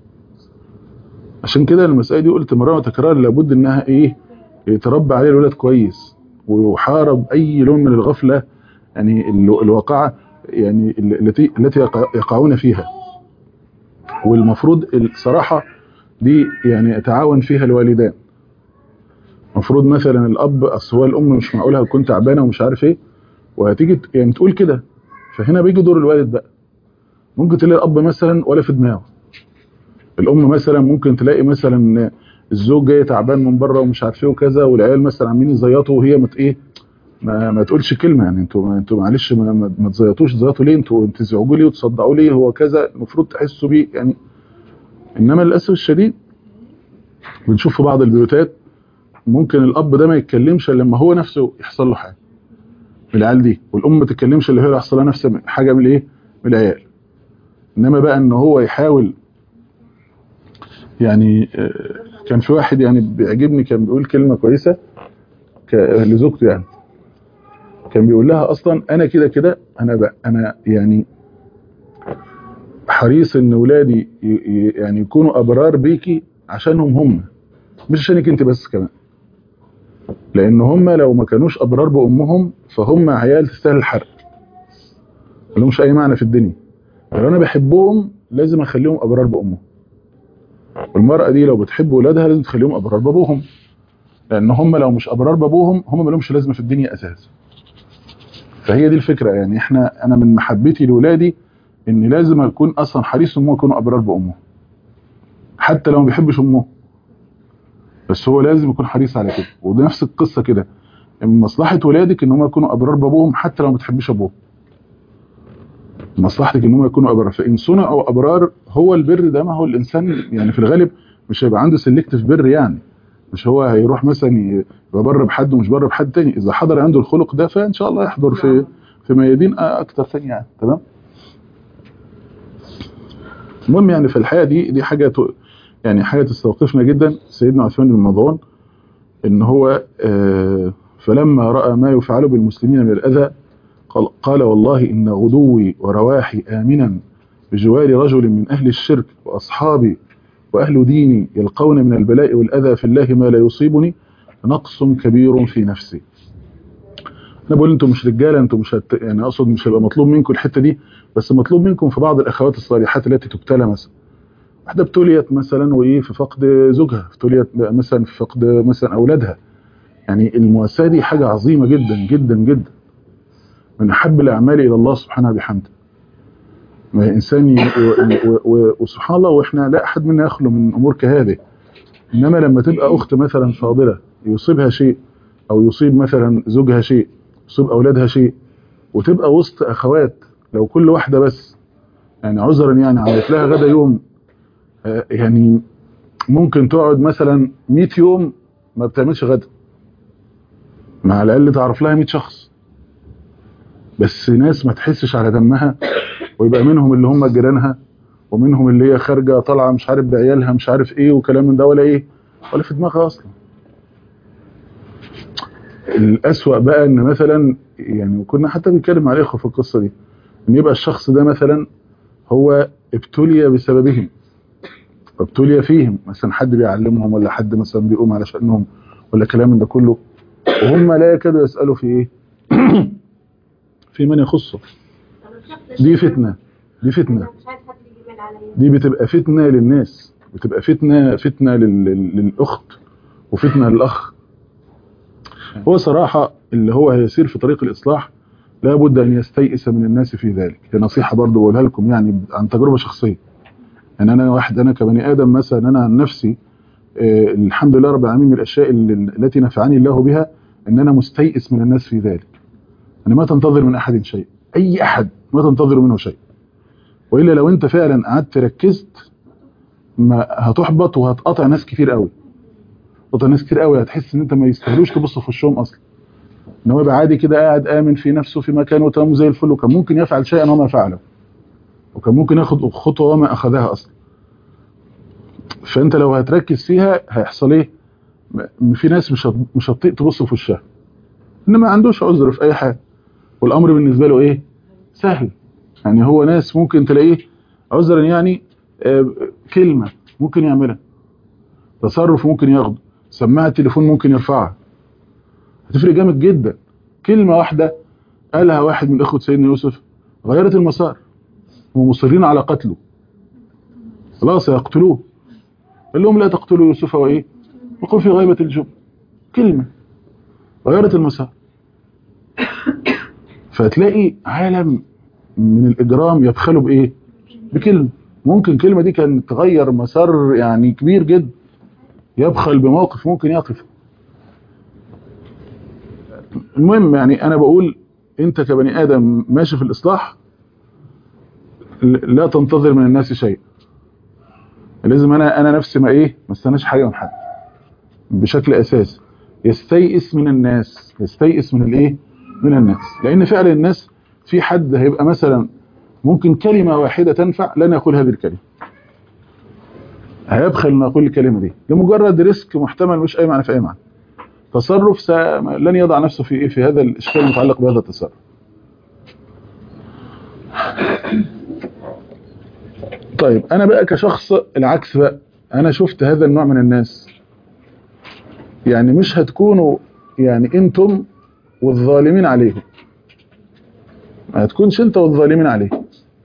عشان كده المسألة دي قلت مرة وتكرار لابد انها ايه يتربى عليه الولد كويس ويحارب اي لون من الغفلة يعني ال- الواقعة يعني ال- التي التي يقع- يقعون فيها والمفروض الصراحة دي يعني يتعاون فيها الوالدان المفروض مثلا الاب اصل هو الام مش معقولها تكون تعبانه ومش عارف ايه وهتيجي ت- يعني تقول كده فهنا بيجي دور الوالد بقى ممكن تلاقي الاب مثلا ولا في دماغه الام مثلا ممكن تلاقي مثلا الزوج جاي تعبان من بره ومش عارف ايه وكذا والعيال مثلا عاملين يزيطوا وهي مت ايه ما, ما تقولش كلمه يعني انتوا انتوا معلش ما, ما, ما تزيطوش تزيطوا ليه انتوا تزعجوا ليه وتصدعوا ليه هو كذا المفروض تحسوا بيه يعني انما للاسف الشديد بنشوف في بعض البيوتات ممكن الاب ده ما يتكلمش الا لما هو نفسه يحصل له حاجه من العيال دي والام ما تتكلمش الا هي يحصل لها نفس حاجه من الايه من العيال انما بقى ان هو يحاول يعني آه، كان في واحد يعني بيعجبني كان بيقول كلمه كويسه ك- لزوجته يعني كان بيقول لها اصلا انا كده كده انا بقى انا يعني حريص ان ولادي ي- ي- يعني يكونوا ابرار بيكي عشانهم هم مش عشانك انت بس كمان لان هم لو ما كانوش ابرار بامهم فهم عيال تستاهل الحرق ما لهمش اي معنى في الدنيا لو انا بحبهم لازم اخليهم ابرار بامهم والمرأة دي لو بتحب ولادها لازم تخليهم ابرار بابوهم لان هم لو مش ابرار بابوهم هم ما لهمش لازمه في الدنيا اساسا فهي دي الفكره يعني احنا انا من محبتي لاولادي ان لازم اكون اصلا حريص ان هم يكونوا ابرار بامهم حتى لو ما بيحبش امه بس هو لازم يكون حريص على كده وده نفس القصه كده من مصلحه ولادك ان هم يكونوا ابرار بابوهم حتى لو ما بتحبش ابوهم مصلحتك ان هم يكونوا ابرار فان صنعوا ابرار هو البر ده ما هو الانسان يعني في الغالب مش هيبقى عنده سيلكتيف بر يعني مش هو هيروح مثلا يبقى بر بحد ومش بر بحد تاني اذا حضر عنده الخلق ده فان شاء الله يحضر في في ميادين اكتر ثانيه يعني تمام المهم يعني في الحقيقه دي دي حاجه ت- يعني حاجه تستوقفنا جدا سيدنا عثمان بن مظعون ان هو آه، فلما راى ما يفعل بالمسلمين من الاذى قال, قال والله ان غدوي ورواحي امنا بجوار رجل من اهل الشرك واصحابي واهل ديني يلقون من البلاء والاذى في الله ما لا يصيبني نقص كبير في نفسي انا بقول انتم مش رجاله انتم مش هت... يعني اقصد مش هيبقى مطلوب منكم الحته دي بس مطلوب منكم في بعض الاخوات الصالحات التي تبتلى مثلا واحده ابتليت مثلا وايه في فقد زوجها ابتليت مثلا في فقد مثلا اولادها يعني المواساه دي حاجه عظيمه جدا جدا جدا من احب الاعمال الى الله سبحانه بحمده ما انسان ي... و... و... و... وسبحان الله واحنا لا احد منا يخلو من امور كهذه انما لما تبقى اخت مثلا فاضله يصيبها شيء او يصيب مثلا زوجها شيء يصيب اولادها شيء وتبقى وسط اخوات لو كل واحده بس يعني عذرا يعني عملت لها غدا يوم آه، يعني ممكن تقعد مثلا 100 يوم ما بتعملش غدا مع الاقل تعرف لها 100 شخص بس ناس ما تحسش على دمها ويبقى منهم اللي هم جيرانها ومنهم اللي هي خارجه طالعه مش عارف بعيالها مش عارف ايه وكلام من ده ولا ايه ولا في دماغها اصلا الأسوأ بقى ان مثلا يعني كنا حتى بنتكلم مع الاخوه في القصه دي ان يبقى الشخص ده مثلا هو ابتلي بسببهم ابتلي فيهم مثلا حد بيعلمهم ولا حد مثلا بيقوم على شأنهم ولا كلام من ده كله وهم لا يكادوا يسألوا في ايه في من يخصه طب الشخص دي الشخص فتنة دي فتنة أنا مش عايز حد يجي من عليا دي بتبقى فتنة للناس بتبقى فتنة فتنة لل- لل- للأخت وفتنة للأخ هو صراحة اللي هو هيسير في طريق الإصلاح لابد أن يستيئس من الناس في ذلك هي نصيحة برضو بقولها لكم يعني عن تجربة شخصية يعني أنا واحد أنا كبني آدم مثلا أنا عن نفسي آه، الحمد لله رب العالمين من الأشياء اللي- التي نفعني الله بها أن أنا مستيئس من الناس في ذلك أنا ما تنتظر من أحد شيء أي أحد ما تنتظر منه شيء وإلا لو أنت فعلا قعدت ركزت ما هتحبط وهتقطع ناس كتير قوي تقطع ناس كتير قوي هتحس ان انت ما يستاهلوش تبص في وشهم اصلا ان هو يبقى عادي كده قاعد امن في نفسه في مكانه وتمام زي الفل وكان ممكن يفعل شيئا وما فعله وكان ممكن ياخد خطوه وما اخذها اصلا فانت لو هتركز فيها هيحصل ايه م- في ناس مش هت- مش هتطيق تبص في وشها ان ما عندوش عذر في اي حاجه والامر بالنسبه له ايه سهل يعني هو ناس ممكن تلاقيه عذرا يعني آه، كلمه ممكن يعملها تصرف ممكن ياخده سماعه التليفون ممكن يرفعها هتفرق جامد جدا كلمه واحده قالها واحد من اخوه سيدنا يوسف غيرت المسار هم مصرين على قتله خلاص يقتلوه قال لهم لا تقتلوا يوسف وايه وقل في غيبه الجب كلمه غيرت المسار فتلاقي عالم من الاجرام يبخلوا بايه بكلمه ممكن كلمه دي كانت تغير مسار يعني كبير جدا يبخل بموقف ممكن يقف المهم يعني انا بقول انت كبني ادم ماشي في الاصلاح ل- لا تنتظر من الناس شيء لازم انا انا نفسي ما ايه ما استناش حاجه من حد بشكل اساسي يستيئس من الناس يستيئس من الايه من الناس لان فعلا الناس في حد هيبقى مثلا ممكن كلمه واحده تنفع لن يقول هذه الكلمه هيبخل انه يقول الكلمه دي لمجرد ريسك محتمل مش اي معنى في اي معنى تصرف س... لن يضع نفسه في ايه في هذا الاشكال المتعلق بهذا التصرف طيب انا بقى كشخص العكس بقى انا شفت هذا النوع من الناس يعني مش هتكونوا يعني انتم والظالمين عليهم ما تكونش انت والظالمين عليهم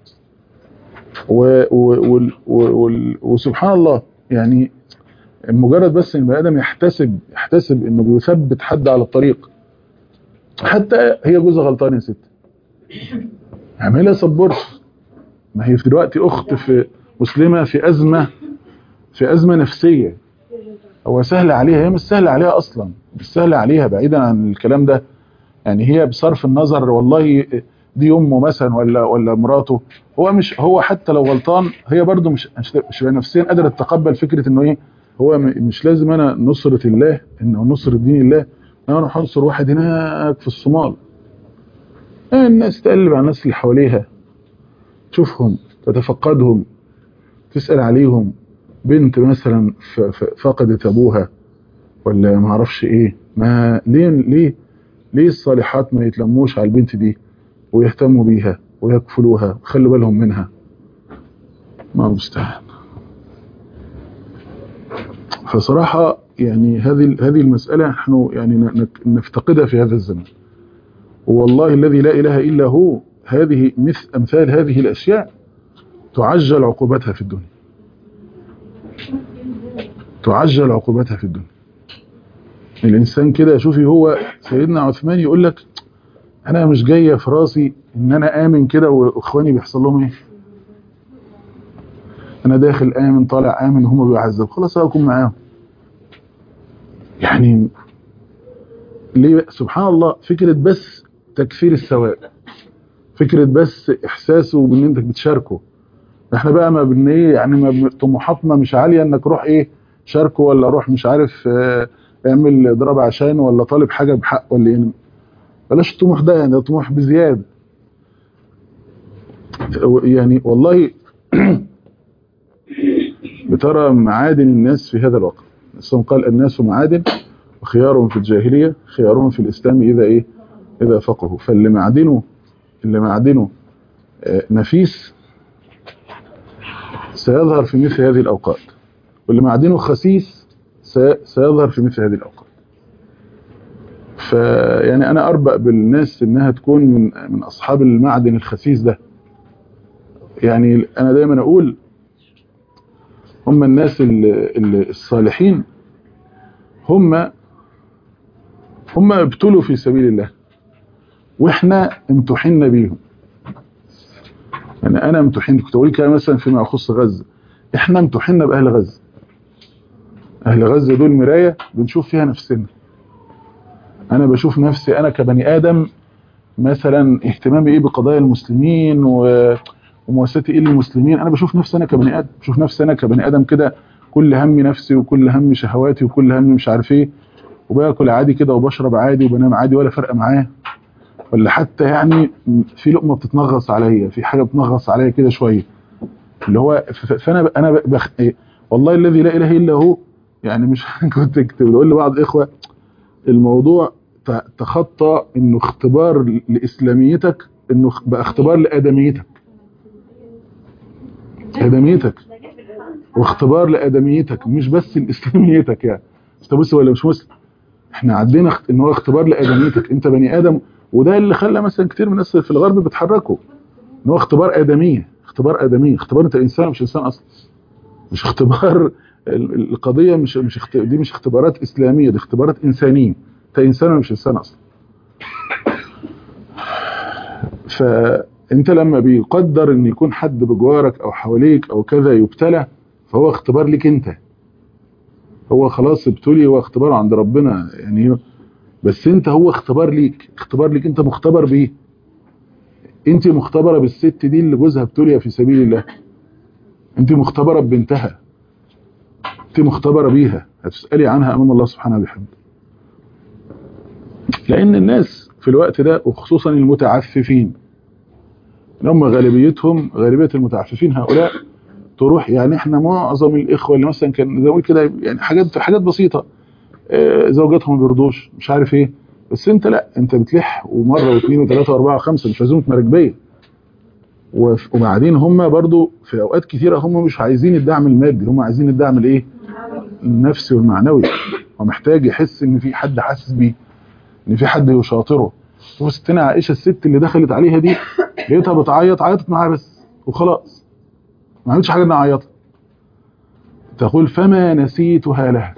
و و وال- وال- وسبحان الله يعني مجرد بس ان البني ادم يحتسب يحتسب انه بيثبت حد على الطريق حتى هي جوزها غلطان يا ست اعملها صبرش ما هي في دلوقتي اخت في مسلمه في ازمه في ازمه نفسيه هو سهل عليها هي مش سهل عليها اصلا مش سهل عليها بعيدا عن الكلام ده يعني هي بصرف النظر والله دي امه مثلا ولا ولا مراته هو مش هو حتى لو غلطان هي برضه مش مش مش نفسيا قادره تتقبل فكره انه ايه هو م- مش لازم انا نصره الله انه نصره دين الله انا اروح انصر واحد هناك في الصومال آه، الناس تقلب على الناس اللي حواليها تشوفهم تتفقدهم تسأل عليهم بنت مثلا ف- ف- فقدت ابوها ولا ما اعرفش ايه ما ليه ليه ليه الصالحات ما يتلموش على البنت دي ويهتموا بيها ويكفلوها ويخلوا بالهم منها ما هو مستحيل فصراحة يعني هذه هذه المسألة نحن يعني ن- نفتقدها في هذا الزمن والله الذي لا إله إلا هو هذه مثل أمثال هذه الأشياء تعجل عقوبتها في الدنيا تعجل عقوبتها في الدنيا الإنسان كده شوفي هو سيدنا عثمان يقول لك أنا مش جاية في راسي إن أنا آمن كده وإخواني بيحصل لهم إيه أنا داخل آمن طالع آمن وهم بيعذبوا خلاص أكون معاهم يعني ليه سبحان الله فكرة بس تكفير السواء فكرة بس إحساسه بإن أنت بتشاركه احنا بقى ما بن ايه يعني ما بن- طموحاتنا مش عاليه انك روح ايه شاركه ولا روح مش عارف اه اعمل اضراب عشان ولا طالب حاجه بحق ولا يعني بلاش الطموح ده يعني ده طموح بزياده يعني والله بترى معادن الناس في هذا الوقت الإسلام قال الناس معادن وخيارهم في الجاهلية خيارهم في الإسلام إذا إيه إذا فقهوا فاللي معدنه اللي معدنه آه، نفيس سيظهر في مثل هذه الأوقات واللي معدنه خسيس سي- سيظهر في مثل هذه الأوقات فيعني أنا أربأ بالناس إنها تكون من من أصحاب المعدن الخسيس ده يعني أنا دايما أقول هم الناس ال- ال- الصالحين هم هم ابتلوا في سبيل الله واحنا امتحنا بيهم يعني انا امتحنت كنت اقول كده مثلا فيما يخص غزه احنا امتحنا باهل غزه اهل غزه دول مرايه بنشوف فيها نفسنا انا بشوف نفسي انا كبني ادم مثلا اهتمامي ايه بقضايا المسلمين و... ومؤسستي ايه للمسلمين انا بشوف نفسي انا كبني ادم بشوف نفسي انا كبني ادم كده كل همي نفسي وكل همي شهواتي وكل همي مش عارف ايه وباكل عادي كده وبشرب عادي وبنام عادي ولا فرق معايا ولا حتى يعني في لقمه بتتنغص عليا في حاجه بتنغص عليا كده شويه اللي هو ف- فانا ب- انا ب- بخ... إيه، والله الذي لا اله الا هو يعني مش كنت كنت بقول لبعض الاخوه الموضوع ت- تخطى انه اختبار لاسلاميتك انه خ- بقى اختبار لادميتك ادميتك واختبار لادميتك مش بس لاسلاميتك يعني انت مسلم ولا مش مسلم احنا عدينا اخت- ان هو اختبار لادميتك انت بني ادم وده اللي خلى مثلا كتير من الناس في الغرب بيتحركوا ان هو اختبار ادميه اختبار ادميه اختبار انت انسان مش انسان اصلا مش اختبار ال- ال- القضيه مش مش اخت... دي مش اختبارات اسلاميه دي اختبارات انسانيه انت انسان ولا مش انسان اصلا فانت لما بيقدر ان يكون حد بجوارك او حواليك او كذا يبتلى فهو اختبار ليك انت هو خلاص ابتلي هو اختبار عند ربنا يعني بس انت هو اختبار ليك اختبار ليك انت مختبر بيه انت مختبرة بالست دي اللي جوزها ابتلي في سبيل الله انت مختبرة ببنتها انت مختبرة بيها هتسألي عنها امام الله سبحانه وبحمده لان الناس في الوقت ده وخصوصا المتعففين اللي هم غالبيتهم غالبية المتعففين هؤلاء تروح يعني احنا معظم الاخوة اللي مثلا كان زي ما بقول كده يعني حاجات حاجات بسيطة آه، زوجاتهم ما بيرضوش مش عارف ايه بس انت لا انت بتلح ومره واثنين وثلاثه واربعه وخمسه مش عايزين مراكبيه وف- وبعدين هم برضو في اوقات كثيره هم مش عايزين الدعم المادي هم عايزين الدعم الايه النفسي والمعنوي هو محتاج يحس ان في حد حاسس بيه ان في حد يشاطره شوف ستنا عائشه الست اللي دخلت عليها دي لقيتها بتعيط عيطت معاها بس وخلاص ما عملتش حاجه انها عيطت تقول فما نسيتها لها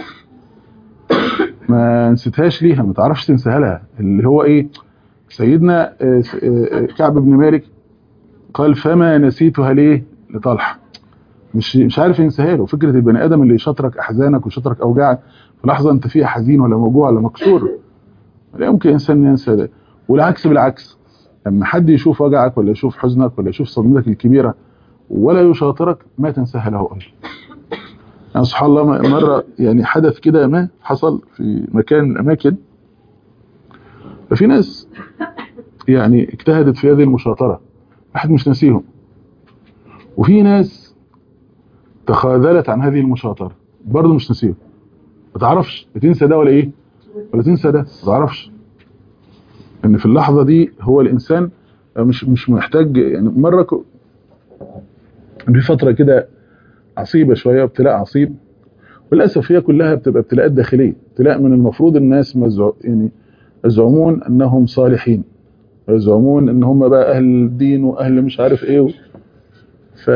ما نسيتهاش ليها ما تعرفش تنساها لها اللي هو ايه سيدنا آه، آه، كعب بن مالك قال فما نسيتها ليه لطلحه مش مش عارف ينساها له فكره البني ادم اللي يشاطرك احزانك ويشاطرك اوجاعك في لحظه انت فيها حزين ولا موجوع ولا مكسور لا يمكن انسان ينسى ده والعكس بالعكس لما حد يشوف وجعك ولا يشوف حزنك ولا يشوف صدمتك الكبيره ولا يشاطرك ما تنساها له ايضا يعني سبحان الله مره يعني حدث كده ما حصل في مكان من الاماكن ففي ناس يعني اجتهدت في هذه المشاطره واحد مش ناسيهم وفي ناس تخاذلت عن هذه المشاطره برضه مش ناسيهم ما تعرفش تنسى ده ولا ايه ولا تنسى ده ما تعرفش ان في اللحظه دي هو الانسان مش مش محتاج يعني مره ك... في فتره كده عصيبه شويه ابتلاء عصيب وللاسف هي كلها بتبقى ابتلاءات داخليه ابتلاء من المفروض الناس مزع... يعني يزعمون انهم صالحين ويزعمون ان هم بقى اهل الدين واهل مش عارف ايه و... ف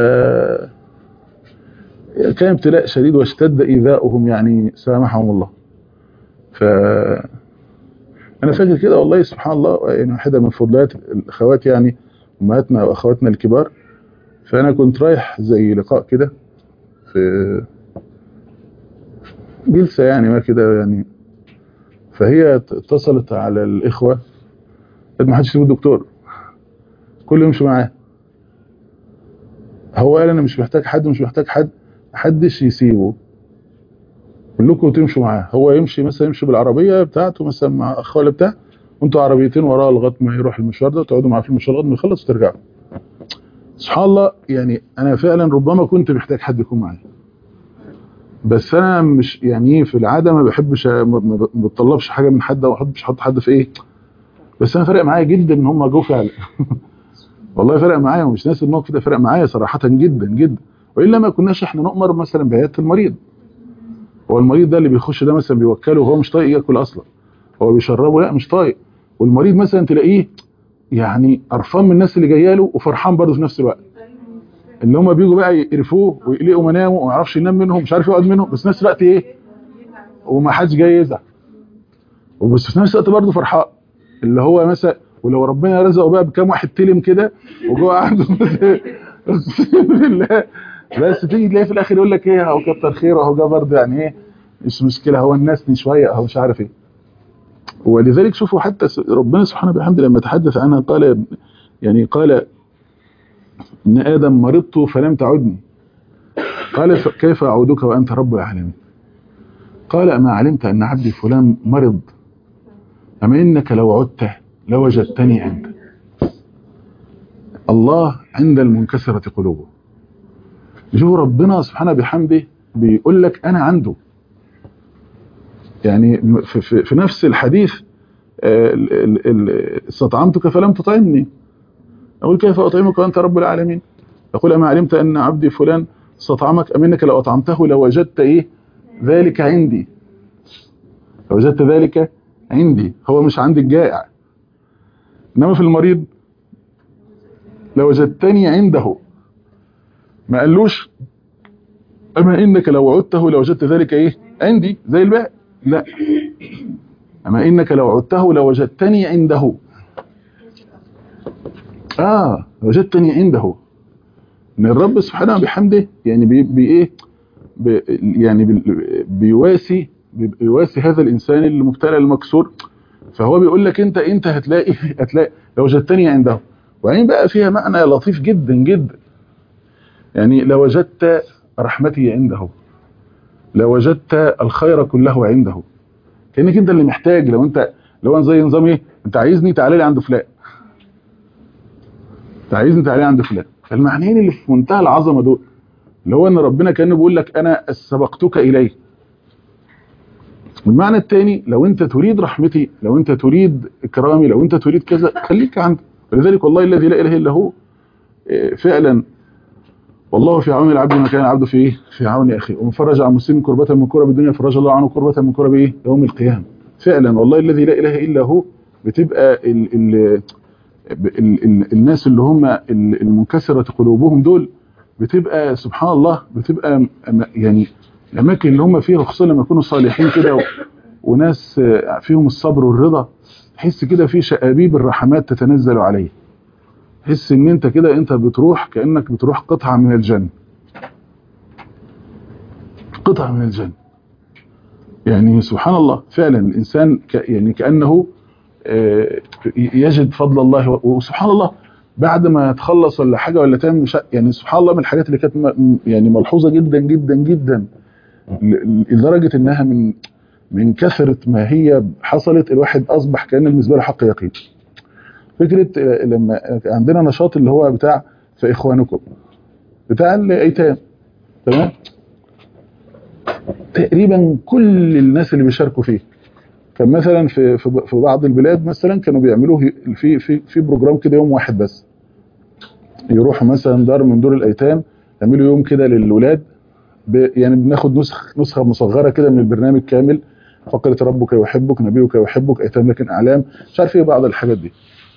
كان ابتلاء شديد واشتد ايذاؤهم يعني سامحهم الله ف انا فاكر كده والله سبحان الله يعني واحده من فضلات الاخوات يعني امهاتنا واخواتنا الكبار فانا كنت رايح زي لقاء كده في جلسه يعني ما كده يعني فهي اتصلت على الاخوه قالت ما حدش يسيب الدكتور كله يمشي معاه هو قال انا مش محتاج حد مش محتاج حد محدش يسيبه كلكم تمشوا معاه هو يمشي مثلا يمشي بالعربيه بتاعته مثلا مع اخوه ولا بتاع وانتوا عربيتين وراه لغايه ما يروح المشوار ده وتقعدوا معاه في المشوار لغايه ما يخلص وترجعوا سبحان الله يعني انا فعلا ربما كنت محتاج حد يكون معايا بس انا مش يعني ايه في العاده ما بحبش ما ما بتطلبش حاجه من حد او مش احط حد في ايه بس انا فرق معايا جدا ان هم جو فعلا والله فرق معايا ومش ناسي الموقف ده فرق معايا صراحه جدا جدا والا ما كناش احنا نؤمر مثلا بعياده المريض هو المريض ده اللي بيخش ده مثلا بيوكله وهو مش طايق ياكل اصلا هو بيشربه لا مش طايق والمريض مثلا تلاقيه يعني قرفان من الناس اللي جايه له وفرحان برضه في نفس الوقت اللي هم بيجوا بقى يقرفوه ويقلقوا منامه وما يعرفش ينام منهم مش عارف يقعد منهم بس في نفس الوقت ايه وما حدش جاي يزعل وبس في نفس الوقت برضه فرحان اللي هو مثلا ولو ربنا رزقه بقى بكام واحد تلم كده وجوه عنده اقسم بالله بس تيجي تلاقيه في الاخر يقول لك ايه اهو كتر خيره اهو جه برضه يعني ايه مش مشكله هو الناس شويه اهو مش عارف ايه ولذلك شوفوا حتى ربنا سبحانه وبحمده لما تحدث عنها قال يعني قال ان ادم مرضت فلم تعدني قال كيف اعودك وانت رب العالمين قال اما علمت ان عبدي فلان مرض اما انك لو عدت لوجدتني عندك الله عند المنكسرة قلوبه شوفوا ربنا سبحانه بحمده بيقول لك انا عنده يعني في, في, في نفس الحديث استطعمتك فلم تطعمني أقول كيف أطعمك وأنت رب العالمين يقول أما علمت أن عبدي فلان استطعمك أم إنك لو أطعمته لوجدت إيه ذلك عندي لوجدت ذلك عندي هو مش عند الجائع إنما في المريض لوجدتني عنده ما قالوش أما إنك لو عدته لوجدت ذلك إيه عندي زي الباقي لا أما إنك لو عدته لوجدتني عنده آه وجدتني عنده ان الرب سبحانه بحمده يعني بي, بي ايه بي يعني بي بيواسي بيواسي هذا الانسان المبتلى المكسور فهو بيقول لك انت انت هتلاقي هتلاقي لو وجدتني عنده وبعدين بقى فيها معنى لطيف جدا جدا يعني لو وجدت رحمتي عنده لو وجدت الخير كله عنده كانك انت اللي محتاج لو انت لو انا زي نظام ايه انت عايزني تعالى لي عند فلان انت عايزني تعالى عند فلان فالمعنيين اللي في منتهى العظمه دول اللي هو ان ربنا كان بيقول لك انا سبقتك اليه المعنى الثاني لو انت تريد رحمتي لو انت تريد اكرامي لو انت تريد كذا خليك عندي ولذلك والله الذي لا اله الا هو فعلا والله في عون العبد ما كان العبد في ايه في عون اخيه ومن فرج عن مسلم كربة من كرب الدنيا فرج الله عنه كربة من كرب ايه يوم القيامه فعلا والله الذي لا اله الا هو بتبقى ال ال ال ال الناس اللي هم ال- المنكسره قلوبهم دول بتبقى سبحان الله بتبقى م- يعني الاماكن اللي هم فيها خصوصا لما يكونوا صالحين كده و- وناس آه، فيهم الصبر والرضا تحس كده في شآبيب الرحمات تتنزل عليه تحس ان انت كده انت بتروح كانك بتروح قطعه من الجنه قطعه من الجنه يعني سبحان الله فعلا الانسان ك يعني كانه آه، يجد فضل الله و- وسبحان الله بعد ما تخلص ولا حاجه ولا تعمل مش يعني سبحان الله من الحاجات اللي كانت م- يعني ملحوظه جدا جدا جدا ل- لدرجه انها من من كثره ما هي حصلت الواحد اصبح كان بالنسبه له حق يقين فكره آه، لما عندنا نشاط اللي هو بتاع في اخوانكم بتاع الايتام تمام تقريبا كل الناس اللي بيشاركوا فيه كان مثلا في في في بعض البلاد مثلا كانوا بيعملوه في في في بروجرام كده يوم واحد بس يروحوا مثلا دار من دور الايتام يعملوا يوم كده للولاد ب يعني بناخد نسخ نسخه مصغره كده من البرنامج كامل فقره ربك يحبك نبيك يحبك ايتام لكن اعلام مش عارف ايه بعض الحاجات دي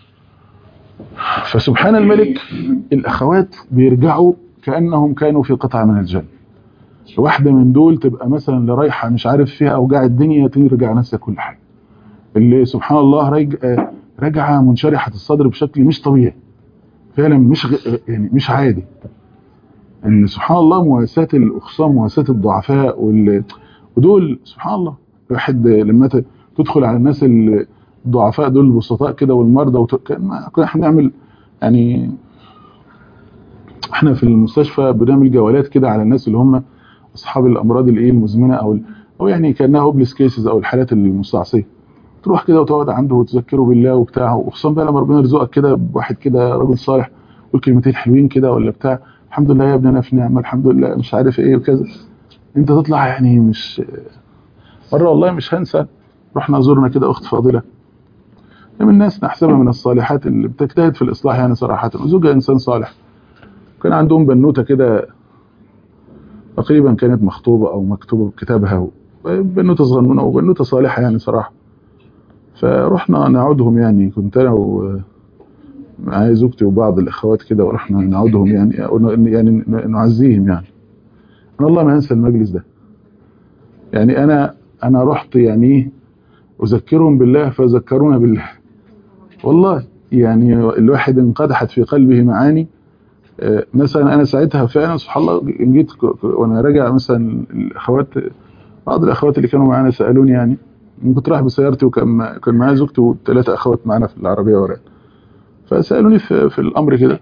فسبحان الملك الاخوات بيرجعوا كانهم كانوا في قطعه من الجنه واحده من دول تبقى مثلا اللي رايحه مش عارف فيها اوجاع الدنيا ترجع نفسها كل حاجه اللي سبحان الله رجع راجعه منشرحه الصدر بشكل مش طبيعي فعلا مش غ... يعني مش عادي ان سبحان الله مواساة الاخصام مواساة الضعفاء وال... ودول سبحان الله الواحد لما ت- تدخل على الناس ال- الضعفاء دول البسطاء كده والمرضى وت... كان ما كنا احنا بنعمل يعني احنا في المستشفى بنعمل جولات كده على الناس اللي هم اصحاب الامراض الايه المزمنه او ال- او يعني كانها هوبليس كيسز او الحالات المستعصيه تروح كده وتقعد عنده وتذكره بالله وبتاع وخصوصا بقى لما ربنا يرزقك كده بواحد كده راجل صالح يقول كلمتين حلوين كده ولا بتاع الحمد لله يا ابني انا في نعمه الحمد لله مش عارف ايه وكذا انت تطلع يعني مش مره والله مش هنسى رحنا زرنا كده اخت فاضله من الناس نحسبها من الصالحات اللي بتجتهد في الاصلاح يعني صراحه وزوجها انسان صالح كان عندهم بنوته كده تقريبا كانت مخطوبه او مكتوبه بكتابها بنوته صغنونه وبنوته صالحه يعني صراحه فرحنا نعودهم يعني كنت انا و معايا زوجتي وبعض الاخوات كده ورحنا نعودهم يعني يعني نعزيهم يعني انا والله ما انسى المجلس ده يعني انا انا رحت يعني ايه اذكرهم بالله فذكرونا بالله والله يعني الواحد انقدحت في قلبه معاني آه، مثلا انا ساعتها فعلا سبحان الله جيت ك- ك- وانا راجع مثلا الاخوات بعض الاخوات اللي كانوا معانا سالوني يعني كنت رايح بسيارتي وكان مع- كان معايا زوجتي وثلاثه اخوات معانا في العربيه ورايا فسالوني في, في الامر كده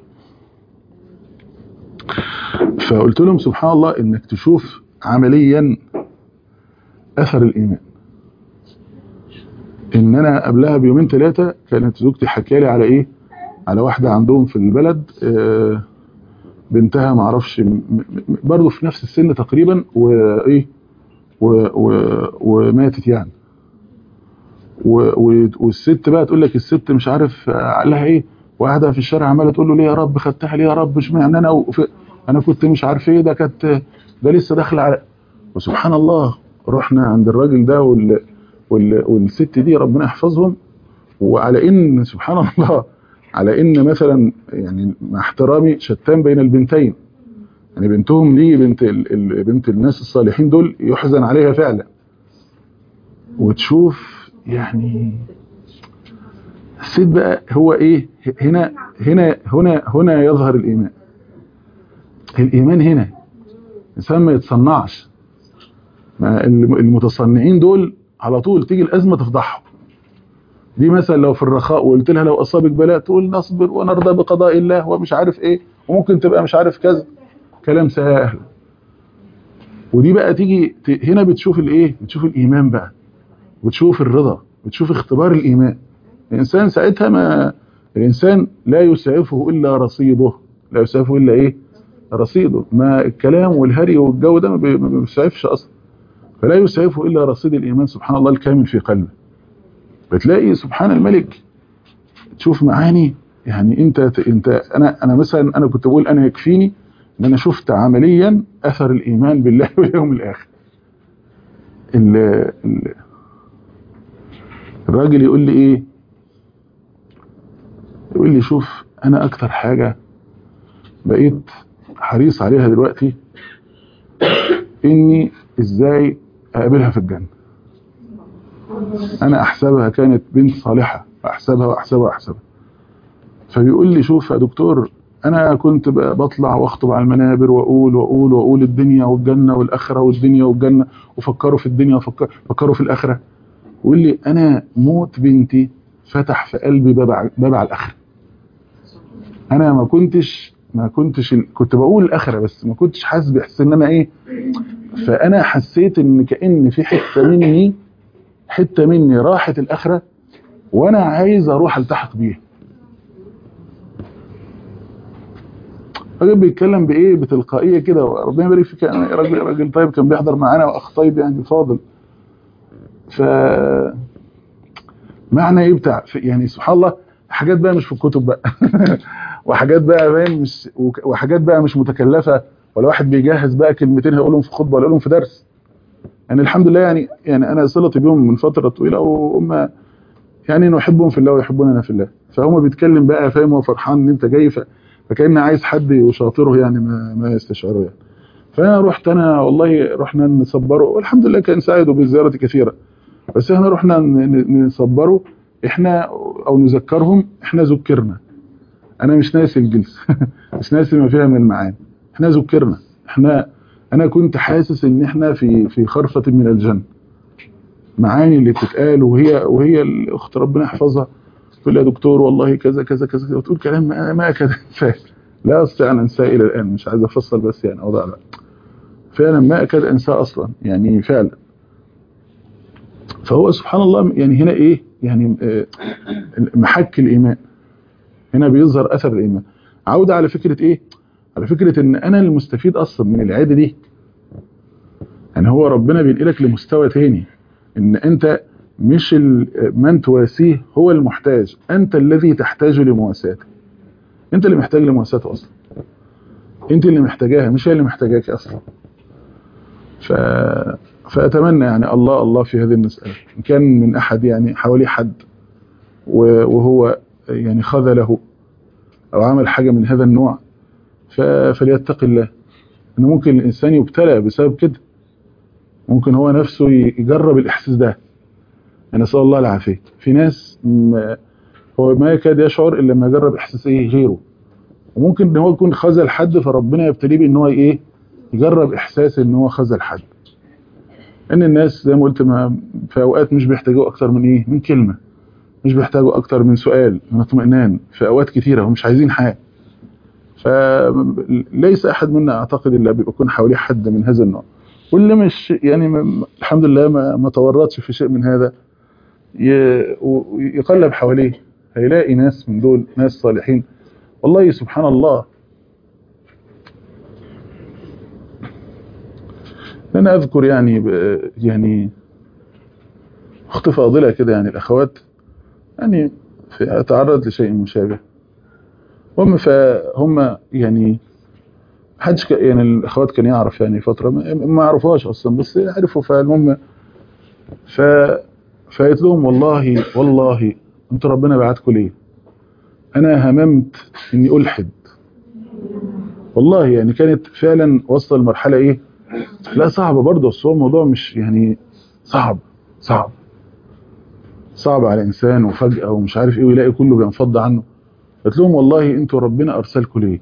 فقلت لهم سبحان الله انك تشوف عمليا اثر الايمان ان انا قبلها بيومين ثلاثه كانت زوجتي حكالي على ايه على واحده عندهم في البلد آه، بنتها ما اعرفش م- م- برضه في نفس السن تقريبا وايه و- و- وماتت يعني و- و- والست بقى تقول لك الست مش عارف آه، لها ايه وقاعده في الشارع عماله تقول له ليه يا رب خدتها ليه يا رب اشمعنى انا وف- انا كنت مش عارف ايه ده كانت ده لسه داخله على وسبحان الله رحنا عند الراجل ده وال وال والست دي ربنا يحفظهم وعلى ان سبحان الله على ان مثلا يعني مع احترامي شتان بين البنتين يعني بنتهم دي بنت ال... ال... بنت الناس الصالحين دول يحزن عليها فعلا وتشوف يعني الست بقى هو ايه هنا هنا هنا هنا يظهر الايمان الايمان هنا الانسان ما يتصنعش ما الم- المتصنعين دول على طول تيجي الازمه تفضحهم دي مثلا لو في الرخاء وقلت لها لو اصابك بلاء تقول نصبر ونرضى بقضاء الله ومش عارف ايه وممكن تبقى مش عارف كذا كلام سهل ودي بقى تيجي ت- هنا بتشوف الايه بتشوف الايمان بقى وتشوف الرضا بتشوف اختبار الايمان الانسان ساعتها ما الانسان لا يسعفه الا رصيده لا يسعفه الا ايه رصيده ما الكلام والهري والجو ده ما بي- ما بيسعفش اصلا فلا يسعفه الا رصيد الايمان سبحان الله الكامل في قلبه بتلاقي سبحان الملك تشوف معاني يعني انت انت انا انا مثلا انا كنت بقول انا يكفيني ان انا شفت عمليا اثر الايمان بالله واليوم الاخر ال ال الراجل يقول لي ايه يقول لي شوف انا اكتر حاجة بقيت حريص عليها دلوقتي اني ازاي اقابلها في الجنة انا احسبها كانت بنت صالحة احسبها واحسبها واحسبها فبيقول لي شوف يا دكتور انا كنت ب- بطلع واخطب على المنابر واقول واقول واقول الدنيا والجنة والاخرة والدنيا والجنة وفكروا في الدنيا وفكروا في الاخرة ويقول لي انا موت بنتي فتح في قلبي باب ع- باب على الاخره انا ما كنتش ما كنتش ال- كنت بقول الاخره بس ما كنتش حاسس باحساس ان انا ايه فانا حسيت ان كان في حته مني حته مني راحت الاخره وانا عايز اروح التحق بيها الراجل بيتكلم بايه بتلقائيه كده ربنا يبارك فيك يعني راجل راجل طيب كان بيحضر معانا واخ طيب يعني فاضل ف معنى ايه بتاع يعني سبحان الله حاجات بقى مش في الكتب بقى وحاجات بقى باين مش وك- وحاجات بقى مش متكلفه ولا واحد بيجهز بقى كلمتين هيقولهم في خطبه ولا يقولهم في درس يعني الحمد لله يعني يعني انا صلتي بيهم من فتره طويله وهم يعني نحبهم في الله ويحبوننا في الله فهم بيتكلم بقى فاهم هو فرحان ان انت جاي ف- فكان عايز حد يشاطره يعني ما, ما يستشعره يعني فانا رحت انا والله رحنا نصبره والحمد لله كان ساعده بالزياره كثيره بس احنا رحنا ن- ن- نصبره احنا او نذكرهم احنا ذكرنا انا مش ناسي الجلسه مش ناسي ما فيها من المعاني احنا ذكرنا احنا انا كنت حاسس ان احنا في في خرفه من الجنه معاني اللي بتتقال وهي وهي الاخت ربنا يحفظها تقول لي يا دكتور والله كذا كذا كذا كذا وتقول كلام ما, ما كذا انساه لا استطيع ان انساه الى الان مش عايز افصل بس يعني اوضع لا فعلا ما اكاد انساه اصلا يعني فعلا فهو سبحان الله يعني هنا ايه يعني آه، محك الايمان هنا بيظهر اثر الايمان عوده على فكره ايه على فكره ان انا المستفيد اصلا من العاده دي يعني هو ربنا بينقلك لمستوى تاني ان انت مش ال- من تواسيه هو المحتاج انت الذي تحتاج لمواساته انت اللي محتاج لمواساته اصلا انت اللي محتاجاها مش هي اللي محتاجاك اصلا ف... فاتمنى يعني الله الله في هذه المساله ان كان من احد يعني حوالي حد و- وهو يعني خذله او عمل حاجه من هذا النوع ف... فليتق الله ان ممكن الانسان يبتلى بسبب كده ممكن هو نفسه يجرب الاحساس ده انا نسال الله العافيه في ناس م... هو ما يكاد يشعر الا لما يجرب احساس ايه غيره وممكن ان هو يكون خذل حد فربنا يبتليه بان هو ايه يجرب احساس ان هو خذل حد ان الناس زي ما قلت ما في اوقات مش بيحتاجوا اكتر من ايه من كلمه مش بيحتاجوا اكتر من سؤال من اطمئنان في اوقات كتيره هم مش عايزين حاجه فليس احد منا اعتقد الا بيكون حواليه حد من هذا النوع واللي مش يعني م- الحمد لله ما, ما تورطش في شيء من هذا ي- ويقلب حواليه هيلاقي ناس من دول ناس صالحين والله سبحان الله انا اذكر يعني ب- يعني اخت فاضله كده يعني الاخوات يعني في اتعرض لشيء مشابه هم فهم يعني حدش ك- يعني الاخوات كان يعرف يعني فتره ما ما يعرفوهاش اصلا بس عرفوا فالمهم ف فقلت لهم والله والله انتوا ربنا بعتكم ليه انا هممت اني الحد والله يعني كانت فعلا وصل المرحله ايه لا صعبه برضه بس هو الموضوع مش يعني صعب صعب صعب على انسان وفجاه ومش عارف ايه ويلاقي كله بينفض عنه قلت لهم والله انتوا ربنا ارسلكم ليه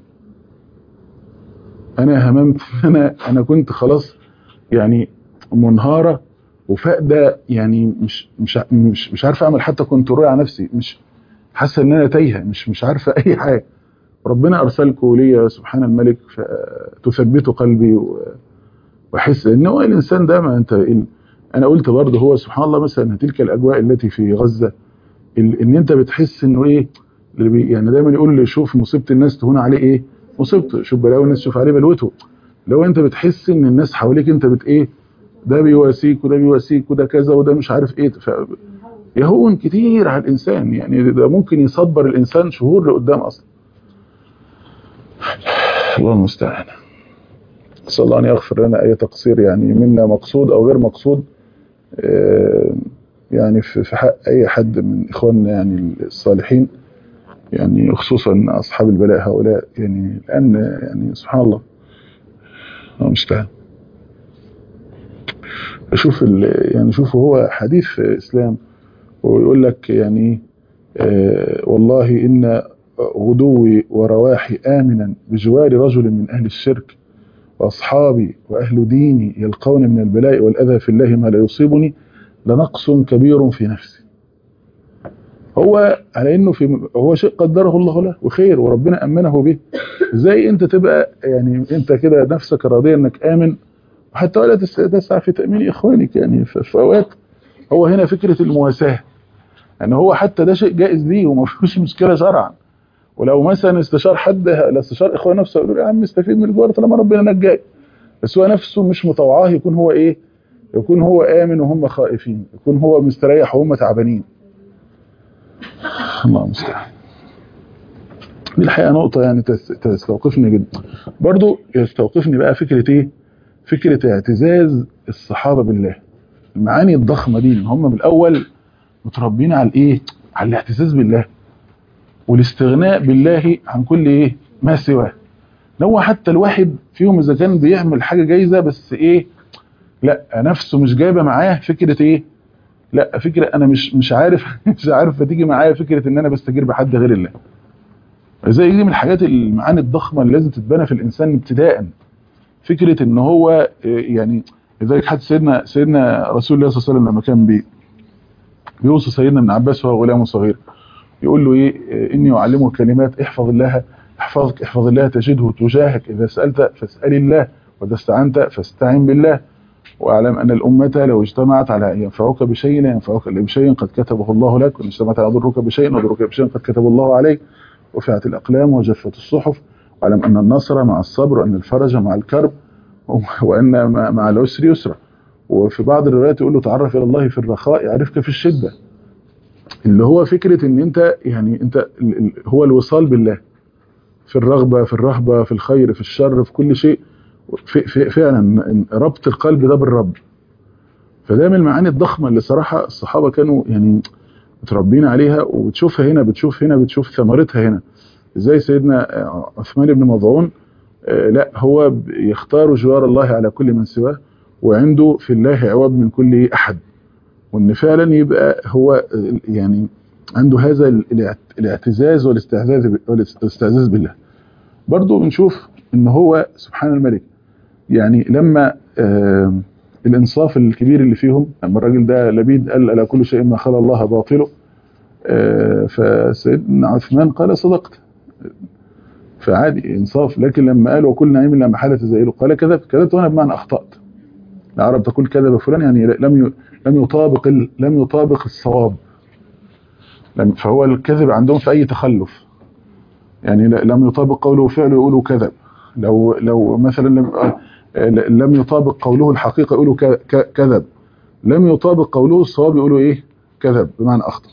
انا هممت انا انا كنت خلاص يعني منهاره وفاقده يعني مش مش مش مش عارفه اعمل حتى كنترول على نفسي مش حاسه ان انا تايهه مش مش عارفه اي حاجه ربنا ارسلكم ليا سبحان الملك فتثبتوا قلبي و- واحس ان هو الانسان ده ما انت ال- انا قلت برضه هو سبحان الله مثلا تلك الاجواء التي في غزه ال- ان انت بتحس انه ايه اللي بي يعني دايما يقول لي شوف مصيبه الناس تهون عليه ايه مصيبته شوف بلاوي الناس تشوف عليه بلوته لو انت بتحس ان الناس حواليك انت بت ايه ده بيواسيك وده بيواسيك وده كذا وده مش عارف ايه ف يهون كتير على الانسان يعني ده ممكن يصبر الانسان شهور لقدام اصلا الله المستعان نسال الله ان يغفر لنا اي تقصير يعني منا مقصود او غير مقصود آه، يعني في في حق اي حد من اخواننا يعني الصالحين يعني خصوصا اصحاب البلاء هؤلاء يعني لان يعني سبحان الله الله المستعان اشوف ال- يعني شوف هو حديث في اسلام ويقول لك يعني آه والله ان غدوي ورواحي امنا بجوار رجل من اهل الشرك واصحابي واهل ديني يلقون من البلاء والاذى في الله ما لا يصيبني لنقص كبير في نفسي هو على انه في هو شيء قدره الله له وخير وربنا امنه به ازاي انت تبقى يعني انت كده نفسك راضيه انك امن وحتى ولا تس- تسعى في تامين اخوانك يعني في في اوقات هو هنا فكره المواساه يعني هو حتى ده شيء جائز ليه وما فيهوش مشكله شرعا ولو مثلا استشار حد لا استشار اخوانه نفسه يقول له يا عم استفيد من الجوار طالما ربنا نجاك بس هو نفسه مش مطوعاه يكون هو ايه يكون هو امن وهم خائفين يكون هو مستريح وهم تعبانين الله المستعان دي الحقيقه نقطه يعني تس- تستوقفني جدا برضو يستوقفني بقى فكره ايه فكره اعتزاز الصحابه بالله المعاني الضخمه دي ان هم من الاول متربيين على الايه على الاعتزاز بالله والاستغناء بالله عن كل ايه ما سواه لو هو حتى الواحد فيهم اذا كان بيعمل حاجه جايزه بس ايه لا نفسه مش جايبه معاه فكره ايه لا فكره انا مش مش عارف مش عارف تيجي معايا فكره ان انا بستجير بحد غير الله زي دي من الحاجات المعاني الضخمه اللي لازم تتبنى في الانسان ابتداء فكره ان هو إيه، يعني لذلك حتى سيدنا سيدنا رسول الله صلى الله عليه وسلم لما كان بي بيوصي سيدنا ابن عباس وهو غلام صغير يقول له ايه إيه، اني اعلمك كلمات احفظ الله احفظك احفظ الله تجده تجاهك اذا سالت فاسال الله واذا استعنت فاستعن بالله واعلم ان الامه لو اجتمعت على ان ينفعوك بشيء لا ينفعوك الا بشيء قد كتبه الله لك وان اجتمعت على ضرك بشيء وضرك بشيء قد كتبه الله عليك رفعت الاقلام وجفت الصحف واعلم ان النصر مع الصبر وان الفرج مع الكرب وان مع مع العسر يسرا وفي بعض الروايات يقول له تعرف الى الله في الرخاء يعرفك في الشده اللي هو فكره ان انت يعني انت ال- ال- هو الوصال بالله في الرغبه في الرهبه في الخير في الشر في كل شيء في في فعلا ربط القلب ده بالرب فده من المعاني الضخمه اللي صراحه الصحابه كانوا يعني متربيين عليها وبتشوفها هنا بتشوف هنا بتشوف ثمرتها هنا ازاي سيدنا عثمان بن مظعون آه، لا هو ب- يختار جوار الله على كل من سواه وعنده في الله عوض من كل احد وان فعلا يبقى هو آه، يعني عنده هذا ال- الاعت- الاعتزاز والاستعزاز ب- والاستعزاز بالله برضو بنشوف ان هو سبحان الملك يعني لما آه الانصاف الكبير اللي فيهم لما الراجل ده لبيد قال الا كل شيء ما خلى الله باطله آه فسيدنا عثمان قال صدقت فعادي انصاف لكن لما قال وكل نعيم لا محاله زائله قال كذبت كذبت وانا بمعنى اخطات العرب تقول كذب فلان يعني لم ي- لم يطابق ال- لم يطابق الصواب لم- فهو الكذب عندهم في اي تخلف يعني ل- لم يطابق قوله وفعله يقولوا كذب لو لو مثلا لم, آه، لم يطابق قوله الحقيقه يقولوا ك- ك- كذب لم يطابق قوله الصواب يقولوا ايه كذب بمعنى اخطا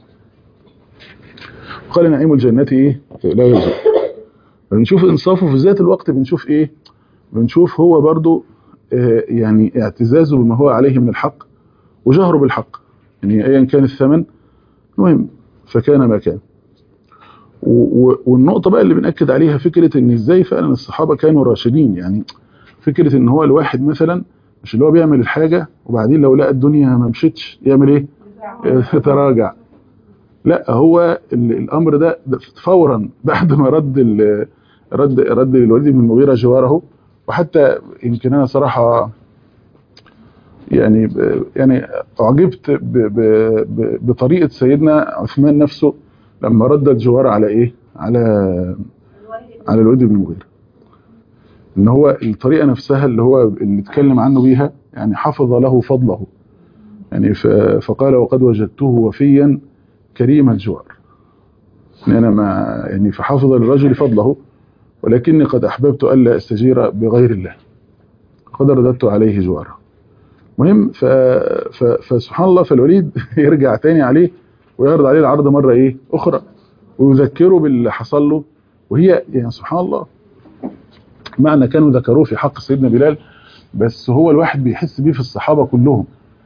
قال نعيم الجنه ايه لا يزول بنشوف انصافه في ذات الوقت بنشوف ايه بنشوف هو برضو آه، يعني اعتزازه بما هو عليه من الحق وجهره بالحق يعني ايا كان الثمن المهم فكان ما كان و- و- والنقطة بقى اللي بنأكد عليها فكرة ان ازاي فعلا الصحابة كانوا راشدين يعني فكرة ان هو الواحد مثلا مش اللي هو بيعمل الحاجة وبعدين لو لقى الدنيا ما مشيتش يعمل ايه يتراجع لا هو ال- الامر ده ده فورا بعد ما رد ال- رد رد للوليد بن المغيرة جواره وحتى يمكن انا صراحة يعني ب- يعني اعجبت ب- ب- ب- بطريقة سيدنا عثمان نفسه لما رد الجوار على ايه على على الوليد بن المغيرة ان هو الطريقة نفسها اللي هو اللي اتكلم عنه بيها يعني حفظ له فضله يعني ف- فقال وقد وجدته وفيا كريم الجوار ان انا ما يعني فحفظ للرجل فضله ولكني قد احببت الا استجير بغير الله قد رددت عليه جواره مهم ف... ف... فسبحان الله فالوليد يرجع تاني عليه ويعرض عليه العرض مرة ايه اخرى ويذكره باللي حصل له وهي يعني سبحان الله معنى كانوا ذكروه في حق سيدنا بلال بس هو الواحد بيحس بيه في الصحابة كلهم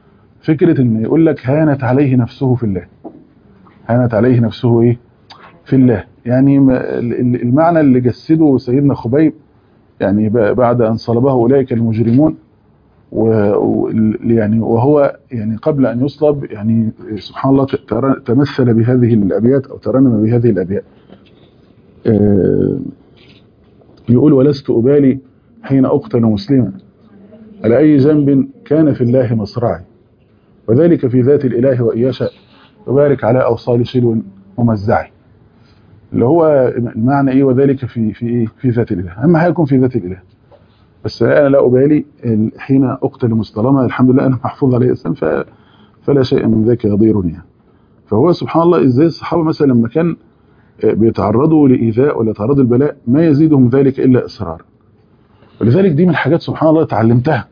فكرة ان يقول لك هانت عليه نفسه في الله هانت عليه نفسه ايه في الله يعني ما- ال- ال- المعنى اللي جسده سيدنا خبيب يعني ب- بعد ان صلبه اولئك المجرمون و- وال- يعني وهو يعني قبل ان يصلب يعني سبحان الله ت- تر- تمثل بهذه الابيات او ترنم بهذه الابيات آه، يقول ولست ابالي حين اقتل مسلما على اي ذنب كان في الله مصرعي وذلك في ذات الاله وان يشاء يبارك على اوصال شلو ممزعي اللي هو المعنى ايه وذلك في في ايه في ذات الاله اهم حاجه يكون في ذات الاله بس انا لا ابالي ال- حين اقتل مظلما الحمد لله انا محفوظ عليه اسم ف فلا شيء من ذاك يضيرني يعني. فهو سبحان الله ازاي الصحابه مثلا لما كان آه، بيتعرضوا لايذاء ولا يتعرضوا لبلاء ما يزيدهم ذلك الا اصرارا ولذلك دي من الحاجات سبحان الله اتعلمتها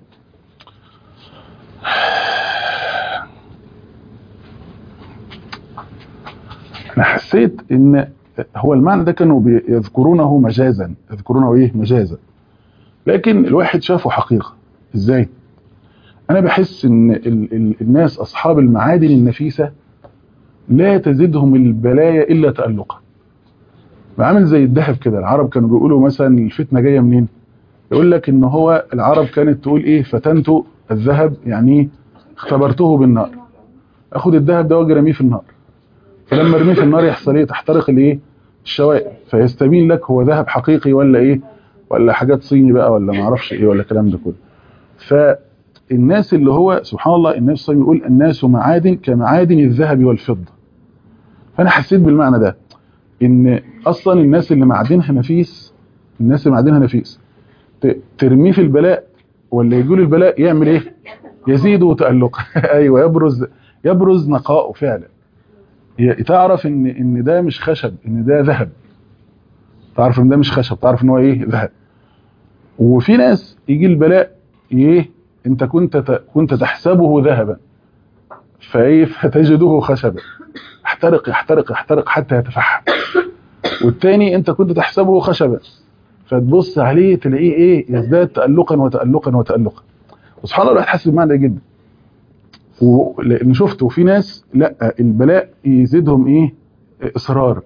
انا حسيت ان هو المعنى ده كانوا بيذكرونه مجازا يذكرونه ايه مجازا لكن الواحد شافه حقيقة ازاي انا بحس ان ال ال الناس اصحاب المعادن النفيسة لا تزيدهم البلايا الا تألقا عامل زي الذهب كده العرب كانوا بيقولوا مثلا الفتنة جاية منين يقول لك ان هو العرب كانت تقول ايه فتنت الذهب يعني اختبرته بالنار اخد الذهب ده واجي ارميه في النار فلما ارميه في النار يحصل ايه تحترق الايه الشوائب فيستبين لك هو ذهب حقيقي ولا ايه ولا حاجات صيني بقى ولا ما اعرفش ايه ولا الكلام ده كله فالناس اللي هو سبحان الله النبي صلى الله عليه وسلم يقول الناس معادن كمعادن الذهب والفضه فانا حسيت بالمعنى ده ان اصلا الناس اللي معدنها نفيس الناس اللي معدنها نفيس ت- ترميه في البلاء ولا يجول البلاء يعمل ايه يزيد تألقا ايوه يبرز يبرز نقاؤه فعلا ي- تعرف ان ان ده مش خشب ان ده ذهب تعرف ان ده مش خشب تعرف ان هو ايه ذهب وفي ناس يجي البلاء ايه انت كنت ت- كنت تحسبه ذهبا فايه فتجده خشبا يحترق يحترق يحترق حتى يتفحم والتاني انت كنت تحسبه خشبا فتبص عليه تلاقيه ايه يزداد تألقا وتألقا وتألقا وسبحان الله الواحد حاسس بالمعنى ده جدا ولان شفته في ناس لا البلاء يزيدهم ايه اصرار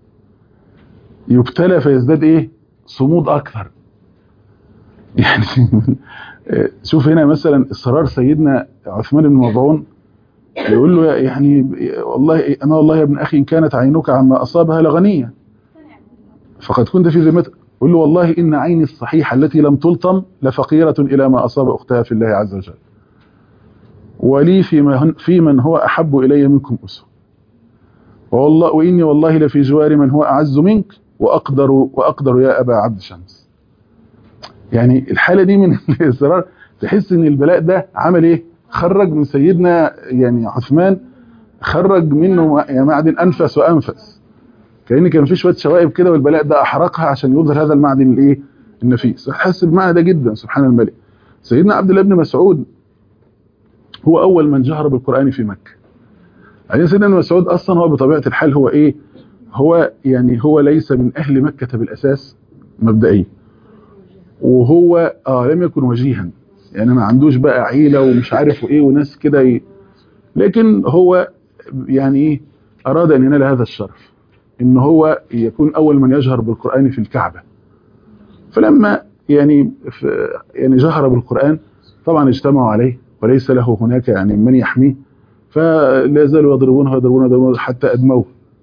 يبتلى فيزداد ايه صمود اكثر يعني شوف هنا مثلا اصرار سيدنا عثمان بن مظعون يقول له يعني والله انا والله يا ابن اخي ان كانت عينك عما اصابها لغنيه فقد كنت في ذمتك يقول له والله ان عيني الصحيحه التي لم تلطم لفقيره الى ما اصاب اختها في الله عز وجل ولي في من, في من هو احب الي منكم اسوه والله واني والله لفي جوار من هو اعز منك واقدر واقدر يا ابا عبد شمس يعني الحاله دي من الاصرار تحس ان البلاء ده عمل ايه خرج من سيدنا يعني عثمان خرج منه يا معدن انفس وانفس كان كان في شويه شوائب كده والبلاء ده احرقها عشان يظهر هذا المعدن الايه النفيس تحس بالمعنى ده جدا سبحان الملك سيدنا عبد الله بن مسعود هو اول من جهر بالقران في مكه يعني سيدنا ابن مسعود اصلا هو بطبيعه الحال هو ايه هو يعني هو ليس من اهل مكه بالاساس مبدئيا وهو اه لم يكن وجيها يعني ما عندوش بقى عيله ومش عارف ايه وناس كده ي... لكن هو يعني ايه اراد ان ينال هذا الشرف ان هو يكون اول من يجهر بالقران في الكعبه فلما يعني يعني جهر بالقران طبعا اجتمعوا عليه وليس له هناك يعني من يحميه فلا زالوا يضربونه يضربونه يضربونه حتى ادموه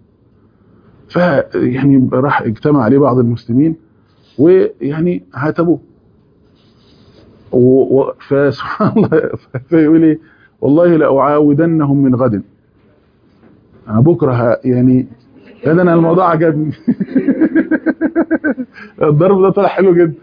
فيعني راح اجتمع عليه بعض المسلمين ويعني عاتبوه فسبحان الله فيقول ايه والله لاعاودنهم من غد انا بكره يعني هذا انا الموضوع عجبني الضرب ده طلع حلو جدا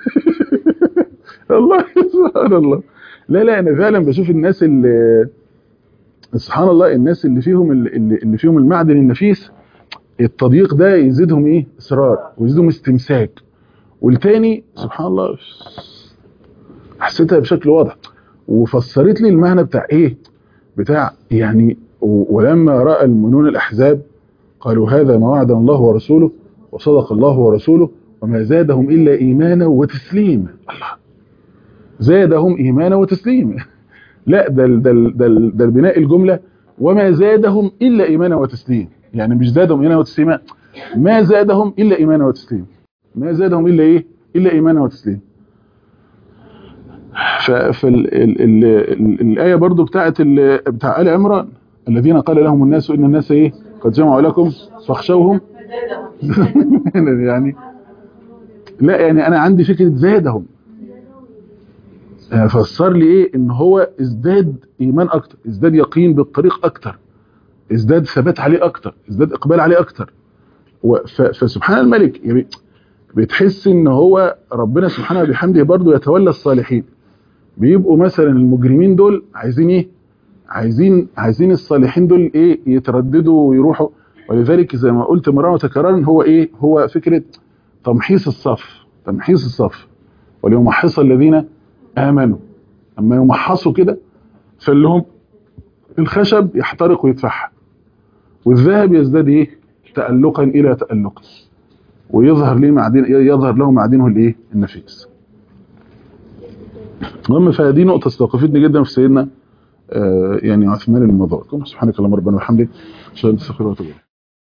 والله سبحان الله لا لا انا فعلا بشوف الناس اللي سبحان الله الناس اللي فيهم اللي, اللي فيهم المعدن النفيس التضييق ده يزيدهم ايه اصرار ويزيدهم استمساك والتاني سبحان الله حسيتها بشكل واضح وفسرت لي المعنى بتاع ايه بتاع يعني ولما راى المؤمنون الاحزاب قالوا هذا ما وعدنا الله ورسوله وصدق الله ورسوله وما زادهم الا ايمانا وتسليما الله زادهم ايمانا وتسليما لا ده ال- ده ال- ده ال- ده البناء الجمله وما زادهم الا ايمانا وتسليما يعني مش زادهم ايمانا وتسليما ما زادهم الا ايمانا وتسليما ما زادهم الا ايه الا ايمانا وتسليما فالآية برضو بتاعت ال- بتاع آل عمران الذين قال لهم الناس إن الناس إيه قد جمعوا لكم فاخشوهم يعني لا يعني أنا عندي فكرة زادهم يعني فسر لي إيه إن هو ازداد إيمان أكتر ازداد يقين بالطريق أكتر ازداد ثبات عليه أكتر ازداد إقبال عليه أكتر و- ف- فسبحان الملك يعني بتحس إن هو ربنا سبحانه وبحمده برضو يتولى الصالحين بيبقوا مثلا المجرمين دول عايزين ايه عايزين عايزين الصالحين دول ايه يترددوا ويروحوا ولذلك زي ما قلت مرة وتكرارا هو ايه هو فكرة تمحيص الصف تمحيص الصف وليمحص الذين امنوا اما يمحصوا كده فاللي الخشب يحترق ويتفحم والذهب يزداد ايه تألقا الى تألق ويظهر ليه معدن يظهر له معدنه الايه النفيس المهم فدي نقطة استوقفتني جدا في سيدنا آه يعني عثمان الموضوع سبحانك اللهم ربنا وبحمدك اشهد ان لا اله الا انت استغفرك واتوب اليك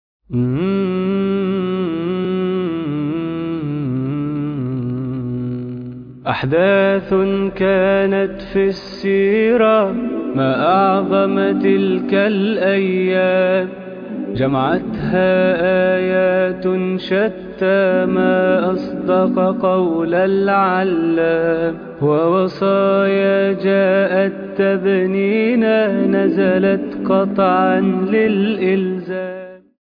أحداث كانت في السيرة ما أعظم تلك الأيام جمعتها آيات شتى ما أصدق قول العلام ووصايا جاءت تبنينا نزلت قطعا للإلزام